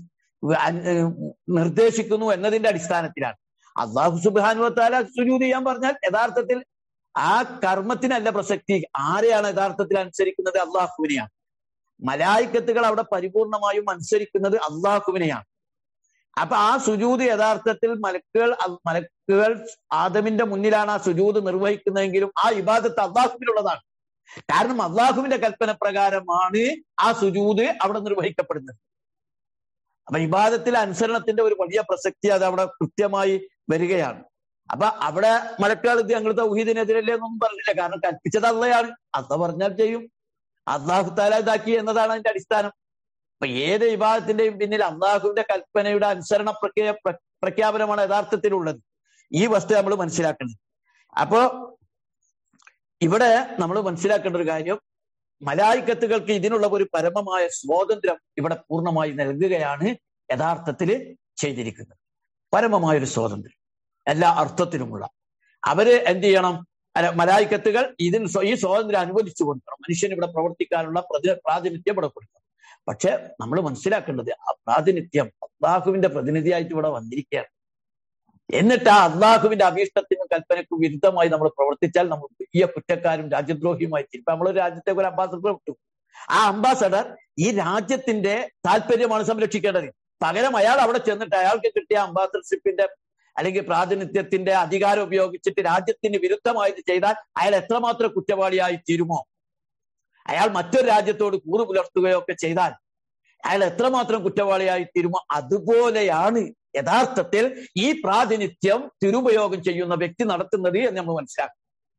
നിർദ്ദേശിക്കുന്നു എന്നതിന്റെ അടിസ്ഥാനത്തിലാണ് അള്ളാഹു സുബാനുവത്താല സുജൂദ് ചെയ്യാൻ പറഞ്ഞാൽ യഥാർത്ഥത്തിൽ ആ കർമ്മത്തിനല്ല പ്രസക്തി ആരെയാണ് യഥാർത്ഥത്തിൽ അനുസരിക്കുന്നത് അള്ളാഹുവിനെയാണ് മലായിക്കത്തുകൾ അവിടെ പരിപൂർണമായും അനുസരിക്കുന്നത് അള്ളാഹുവിനെയാണ് അപ്പൊ ആ സുജൂത് യഥാർത്ഥത്തിൽ മലക്കുകൾ മലക്കുകൾ ആദമിന്റെ മുന്നിലാണ് ആ സുജൂത് നിർവഹിക്കുന്നതെങ്കിലും ആ ഇബാദത്ത് അള്ളാഹുവിനുള്ളതാണ് കാരണം അള്ളാഹുവിന്റെ കൽപ്പന പ്രകാരമാണ് ആ സുജൂത് അവിടെ നിർവഹിക്കപ്പെടുന്നത് അപ്പൊ ഇബാദത്തിൽ അനുസരണത്തിന്റെ ഒരു വലിയ പ്രസക്തി അത് അവിടെ കൃത്യമായി വരികയാണ് അപ്പൊ അവിടെ മലക്കുകൾ ഇത് ഞങ്ങൾ തൗഹീദിനെതിരല്ലേ എന്നൊന്നും പറഞ്ഞില്ല കാരണം കൽപ്പിച്ചത് അള്ളയാണ് അള്ള പറഞ്ഞാൽ ചെയ്യും അള്ളാഹു താല ഇതാക്കി എന്നതാണ് അതിന്റെ അടിസ്ഥാനം അപ്പൊ ഏത് വിഭാഗത്തിന്റെയും പിന്നിൽ അള്ളാഹുവിന്റെ കൽപ്പനയുടെ അനുസരണ പ്രക്രിയ പ്രഖ്യാപനമാണ് യഥാർത്ഥത്തിലുള്ളത് ഈ വസ്തു നമ്മൾ മനസ്സിലാക്കേണ്ടത് അപ്പോ ഇവിടെ നമ്മൾ മനസ്സിലാക്കേണ്ട ഒരു കാര്യം മലായിക്കത്തുകൾക്ക് ഇതിനുള്ള ഒരു പരമമായ സ്വാതന്ത്ര്യം ഇവിടെ പൂർണ്ണമായി നൽകുകയാണ് യഥാർത്ഥത്തിൽ ചെയ്തിരിക്കുന്നത് പരമമായ ഒരു സ്വാതന്ത്ര്യം എല്ലാ അർത്ഥത്തിലുമുള്ള അവര് എന്ത് ചെയ്യണം മലായിക്കത്തുകൾ ഇതിന് ഈ സ്വാതന്ത്ര്യം അനുവദിച്ചു കൊടുക്കണം മനുഷ്യൻ ഇവിടെ പ്രവർത്തിക്കാനുള്ള പ്രാതിനിധ്യം ഇവിടെ കൊടുക്കണം പക്ഷെ നമ്മൾ മനസ്സിലാക്കേണ്ടത് ആ പ്രാതിനിധ്യം അള്ളാഹുവിന്റെ പ്രതിനിധിയായിട്ട് ഇവിടെ വന്നിരിക്കുകയാണ് എന്നിട്ട് ആ അള്ളാഹുവിന്റെ അഭീഷ്ടത്തിനും കൽപ്പനയ്ക്കും വിരുദ്ധമായി നമ്മൾ പ്രവർത്തിച്ചാൽ നമ്മൾ വലിയ കുറ്റക്കാരും രാജ്യദ്രോഹിയുമായി ഇപ്പൊ നമ്മൾ രാജ്യത്തെ ഒരു അംബാസഡർ വിട്ടു ആ അംബാസഡർ ഈ രാജ്യത്തിന്റെ താല്പര്യമാണ് സംരക്ഷിക്കേണ്ടത് പകരം അയാൾ അവിടെ ചെന്നിട്ട് അയാൾക്ക് കിട്ടിയ അംബാസഡർഷിപ്പിന്റെ അല്ലെങ്കിൽ പ്രാതിനിധ്യത്തിന്റെ അധികാരം ഉപയോഗിച്ചിട്ട് രാജ്യത്തിന് വിരുദ്ധമായിട്ട് ചെയ്താൽ അയാൾ എത്രമാത്രം കുറ്റവാളിയായി തീരുമോ അയാൾ മറ്റൊരു രാജ്യത്തോട് കൂറു പുലർത്തുകയോ ഒക്കെ ചെയ്താൽ അയാൾ എത്രമാത്രം കുറ്റവാളിയായി തീരുമോ അതുപോലെയാണ് യഥാർത്ഥത്തിൽ ഈ പ്രാതിനിധ്യം തിരുപയോഗം ചെയ്യുന്ന വ്യക്തി നടത്തുന്നത് എന്ന് നമ്മൾ മനസ്സിലാക്കും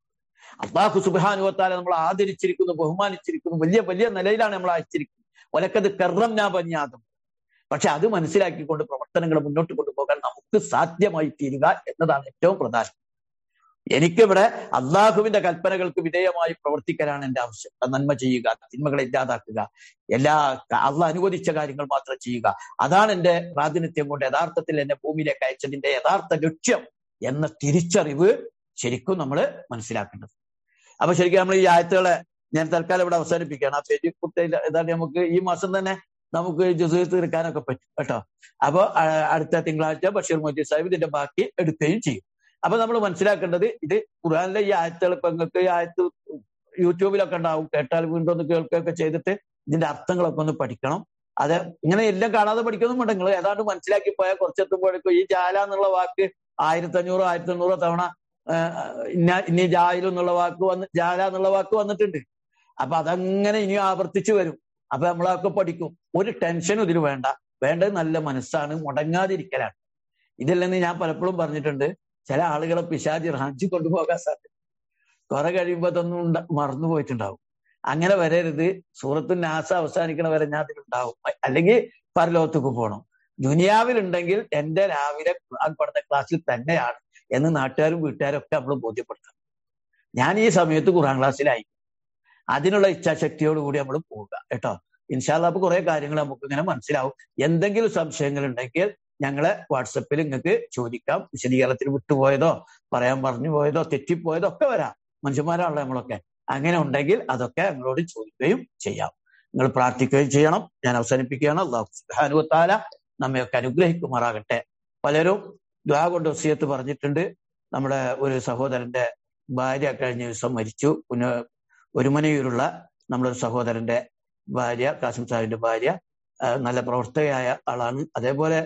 അള്ളാഹു സുബാനുവത്താലെ നമ്മൾ ആദരിച്ചിരിക്കുന്നു ബഹുമാനിച്ചിരിക്കുന്നു വലിയ വലിയ നിലയിലാണ് നമ്മൾ അയച്ചിരിക്കുന്നത് ഒലക്കത് കർറം ഞാൻ പഞ്ഞാതും പക്ഷെ അത് മനസ്സിലാക്കിക്കൊണ്ട് പ്രവർത്തനങ്ങൾ മുന്നോട്ട് കൊണ്ടുപോകാൻ നമുക്ക് സാധ്യമായി തീരുക എന്നതാണ് ഏറ്റവും പ്രധാനം എനിക്കിവിടെ അള്ളാഹുവിന്റെ കൽപ്പനകൾക്ക് വിധേയമായി പ്രവർത്തിക്കാനാണ് എന്റെ ആവശ്യം നന്മ ചെയ്യുക തിന്മകളെ ഇല്ലാതാക്കുക എല്ലാ അള്ളാഹ് അനുവദിച്ച കാര്യങ്ങൾ മാത്രം ചെയ്യുക അതാണ് എന്റെ പ്രാതിനിധ്യം കൊണ്ട് യഥാർത്ഥത്തിൽ എന്നെ ഭൂമിയിലേക്ക് അയച്ചതിന്റെ യഥാർത്ഥ ലക്ഷ്യം എന്ന തിരിച്ചറിവ് ശരിക്കും നമ്മൾ മനസ്സിലാക്കേണ്ടത് അപ്പൊ ശരിക്കും നമ്മൾ ഈ ആയത്തുകളെ ഞാൻ തൽക്കാലം ഇവിടെ അവസാനിപ്പിക്കുകയാണ് ആ പേജ് കുത്തയിൽ ഏതാണ്ട് നമുക്ക് ഈ മാസം തന്നെ നമുക്ക് ജുസു തീർക്കാനൊക്കെ പറ്റും കേട്ടോ അപ്പൊ അടുത്ത തിങ്കളാഴ്ച ബഷീർ മൊയ്തി സാഹിബ് ഇതിന്റെ ബാക്കി എടുക്കുകയും ചെയ്യും അപ്പൊ നമ്മൾ മനസ്സിലാക്കേണ്ടത് ഇത് ഖുറാനിലെ ഈ ആയത്തുകൾ ഇപ്പൊ നിങ്ങൾക്ക് ഈ ആയത്ത് യൂട്യൂബിലൊക്കെ ഉണ്ടാവും കേട്ടാൽ വീണ്ടും ഒന്ന് കേൾക്കുകയൊക്കെ ചെയ്തിട്ട് ഇതിന്റെ അർത്ഥങ്ങളൊക്കെ ഒന്ന് പഠിക്കണം അത് ഇങ്ങനെ എല്ലാം കാണാതെ പഠിക്കുന്നുമുണ്ട് നിങ്ങൾ ഏതാണ്ട് മനസ്സിലാക്കി പോയാൽ കുറച്ചെത്തുമ്പോഴേക്കും ഈ ജാല എന്നുള്ള വാക്ക് ആയിരത്തി അഞ്ഞൂറോ ആയിരത്തി അഞ്ഞൂറോ തവണ ഇന്ന ഇനി ജായിലും എന്നുള്ള വാക്ക് വന്ന് ജാല എന്നുള്ള വാക്ക് വന്നിട്ടുണ്ട് അപ്പൊ അതങ്ങനെ ഇനി ആവർത്തിച്ചു വരും അപ്പൊ നമ്മളൊക്കെ പഠിക്കും ഒരു ടെൻഷനും ഇതിൽ വേണ്ട വേണ്ടത് നല്ല മനസ്സാണ് മുടങ്ങാതിരിക്കലാണ് ഇതില്ലെന്ന് ഞാൻ പലപ്പോഴും പറഞ്ഞിട്ടുണ്ട് ചില ആളുകളെ പിശാചി റാഞ്ചി കൊണ്ടുപോകാൻ സാധ്യത കുറെ കഴിയുമ്പോ അതൊന്നും മറന്നു പോയിട്ടുണ്ടാവും അങ്ങനെ വരരുത് സൂറത്തു നാസ അവസാനിക്കണ വരെ ഞാൻ അതിലുണ്ടാവും അല്ലെങ്കിൽ പരലോകത്തേക്ക് പോകണം ദുനിയാവിലുണ്ടെങ്കിൽ എന്റെ രാവിലെ ഖുർആൻ പഠന ക്ലാസ്സിൽ തന്നെയാണ് എന്ന് നാട്ടുകാരും വീട്ടുകാരും ഒക്കെ നമ്മൾ ബോധ്യപ്പെടുത്തണം ഞാൻ ഈ സമയത്ത് ഖുർആൻ ക്ലാസ്സിലായി അതിനുള്ള ഇച്ഛാശക്തിയോടുകൂടി നമ്മൾ പോവുക കേട്ടോ ഇൻഷാല്ല അപ്പൊ കുറെ കാര്യങ്ങൾ നമുക്ക് ഇങ്ങനെ മനസ്സിലാവും എന്തെങ്കിലും സംശയങ്ങൾ ഉണ്ടെങ്കിൽ ഞങ്ങളെ വാട്സപ്പിൽ നിങ്ങൾക്ക് ചോദിക്കാം വിശദീകരണത്തിൽ വിട്ടുപോയതോ പറയാൻ പറഞ്ഞു പോയതോ തെറ്റിപ്പോയതോ ഒക്കെ വരാം മനുഷ്യന്മാരാണല്ലോ നമ്മളൊക്കെ അങ്ങനെ ഉണ്ടെങ്കിൽ അതൊക്കെ ഞങ്ങളോട് ചോദിക്കുകയും ചെയ്യാം നിങ്ങൾ പ്രാർത്ഥിക്കുകയും ചെയ്യണം ഞാൻ അവസാനിപ്പിക്കുകയാണ് അള്ളാഹു സുഹാനുവത്താല നമ്മയൊക്കെ അനുഗ്രഹിക്കുമാറാകട്ടെ പലരും ദ്വാ കൊണ്ട് വസിയത്ത് പറഞ്ഞിട്ടുണ്ട് നമ്മുടെ ഒരു സഹോദരന്റെ ഭാര്യ കഴിഞ്ഞ ദിവസം മരിച്ചു പുന ഒരുമനയൂരുള്ള നമ്മുടെ സഹോദരന്റെ ഭാര്യ കാസിം സാഹിബിന്റെ ഭാര്യ നല്ല പ്രവർത്തകയായ ആളാണ് അതേപോലെ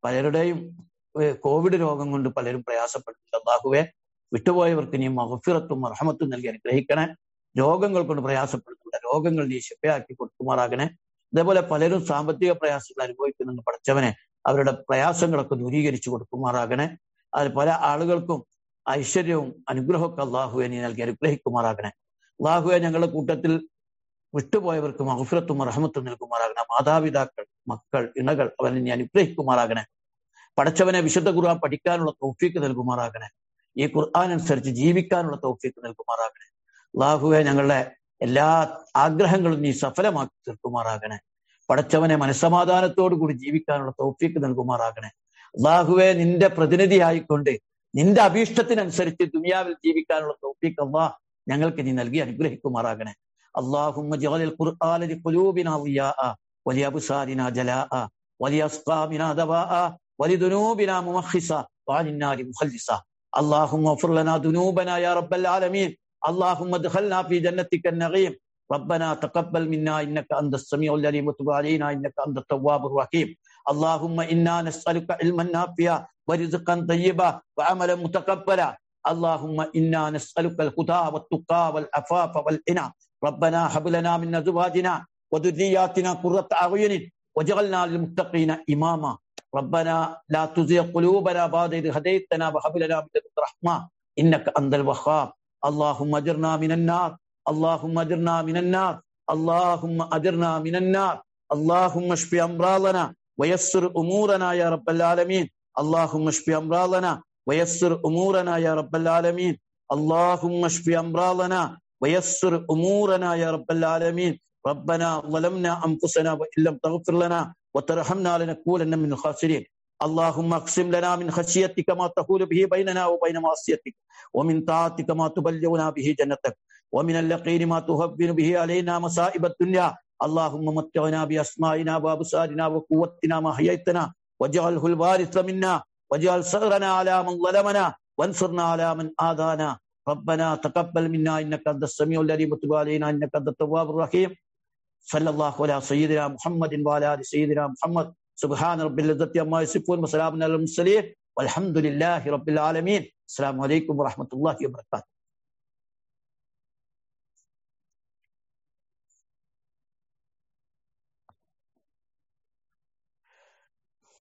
പലരുടെയും ഏഹ്, കോവിഡ് രോഗം കൊണ്ട് പലരും പ്രയാസപ്പെടുന്നുണ്ട് അള്ളാഹുവെ വിട്ടുപോയവർക്ക് നീ മഹഫിറത്തും മർഹമത്തും നൽകി അനുഗ്രഹിക്കണേ രോഗങ്ങൾ കൊണ്ട് പ്രയാസപ്പെടുന്നുണ്ട് രോഗങ്ങൾ നീ ശിപ്പയാക്കി കൊടുക്കുമാറാകണേ അതേപോലെ പലരും സാമ്പത്തിക പ്രയാസങ്ങൾ അനുഭവിക്കുന്നുണ്ട് പഠിച്ചവനെ അവരുടെ പ്രയാസങ്ങളൊക്കെ ദൂരീകരിച്ചു കൊടുക്കുമാറാകണേ അത് പല ആളുകൾക്കും ഐശ്വര്യവും അനുഗ്രഹമൊക്കെ അള്ളാഹുവെ നീ നൽകി അനുഗ്രഹിക്കുമാറാകണേ അള്ളാഹുവെ ഞങ്ങളുടെ കൂട്ടത്തിൽ വിട്ടുപോയവർക്ക് മഹഫിറത്തും റഹമത്തും നൽകുമാറാകണേ മാതാപിതാക്കൾ മക്കൾ ഇണകൾ അവനെ നീ അനുഗ്രഹിക്കുമാറാകണേ പടച്ചവനെ വിശുദ്ധ ഖുർആൻ പഠിക്കാനുള്ള തൗഫീക്ക് നൽകുമാറാകണേ ഈ ഖുർആൻ അനുസരിച്ച് ജീവിക്കാനുള്ള തൗഫീക്ക് നൽകുമാറാകണേ അള്ളാഹുവെ ഞങ്ങളുടെ എല്ലാ ആഗ്രഹങ്ങളും നീ സഫലമാക്കി തീർക്കുമാറാകണേ പടച്ചവനെ മനസ്സമാധാനത്തോടു കൂടി ജീവിക്കാനുള്ള തൗഫീക്ക് നൽകുമാറാകണേ അള്ളാഹുവെ നിന്റെ പ്രതിനിധിയായിക്കൊണ്ട് നിന്റെ അഭീഷ്ടത്തിനനുസരിച്ച് ദുനിയാവിൽ ജീവിക്കാനുള്ള തൗഫീക്ക് അള്ളാഹ് ഞങ്ങൾക്ക് നീ നൽകി അനുഗ്രഹിക്കുമാറാകണേ اللهم اجعل القرآن لقلوبنا ضياء ولأبصارنا جلاء ولأسقامنا دواء ولذنوبنا ممخصا وعن النار مخلصا اللهم اغفر لنا ذنوبنا يا رب العالمين اللهم ادخلنا في جنتك النعيم ربنا تقبل منا انك انت السميع العليم وتب علينا انك انت التواب الرحيم اللهم انا نسالك علما نافعا ورزقا طيبا وعملا متقبلا اللهم انا نسالك الهدى والتقى والعفاف والغنى ربنا هب لنا من ازواجنا وذرياتنا قرة اعين وجعلنا للمتقين اماما ربنا لا تزغ قلوبنا بعد إذ هديتنا وهب لنا من لدنك رحمة إنك أنت الوهاب اللهم أجرنا من النار اللهم أجرنا من النار اللهم أجرنا من النار اللهم اشف أمراضنا ويسر أمورنا يا رب العالمين اللهم اشف أمراضنا ويسر أمورنا يا رب العالمين اللهم اشف أمراضنا ويسر أمورنا يا رب العالمين ربنا ظلمنا أنفسنا وإن لم تغفر لنا وترحمنا لنكونن من الخاسرين اللهم اقسم لنا من خشيتك ما تحول به بيننا وبين معصيتك ومن طاعتك ما تبلغنا به جنتك ومن اليقين ما تهون به علينا مصائب الدنيا اللهم متعنا باسمائنا وابصارنا وقوتنا ما حييتنا واجعله الوارث منا واجعل ثأرنا على من ظلمنا وانصرنا على من آذانا ربنا تقبل منا انك انت السميع العليم وتب علينا انك انت التواب الرحيم صلى الله على سيدنا محمد وعلى ال سيدنا محمد سبحان رب العزة عما يصفون وسلام على المرسلين والحمد لله رب العالمين السلام عليكم ورحمة الله وبركاته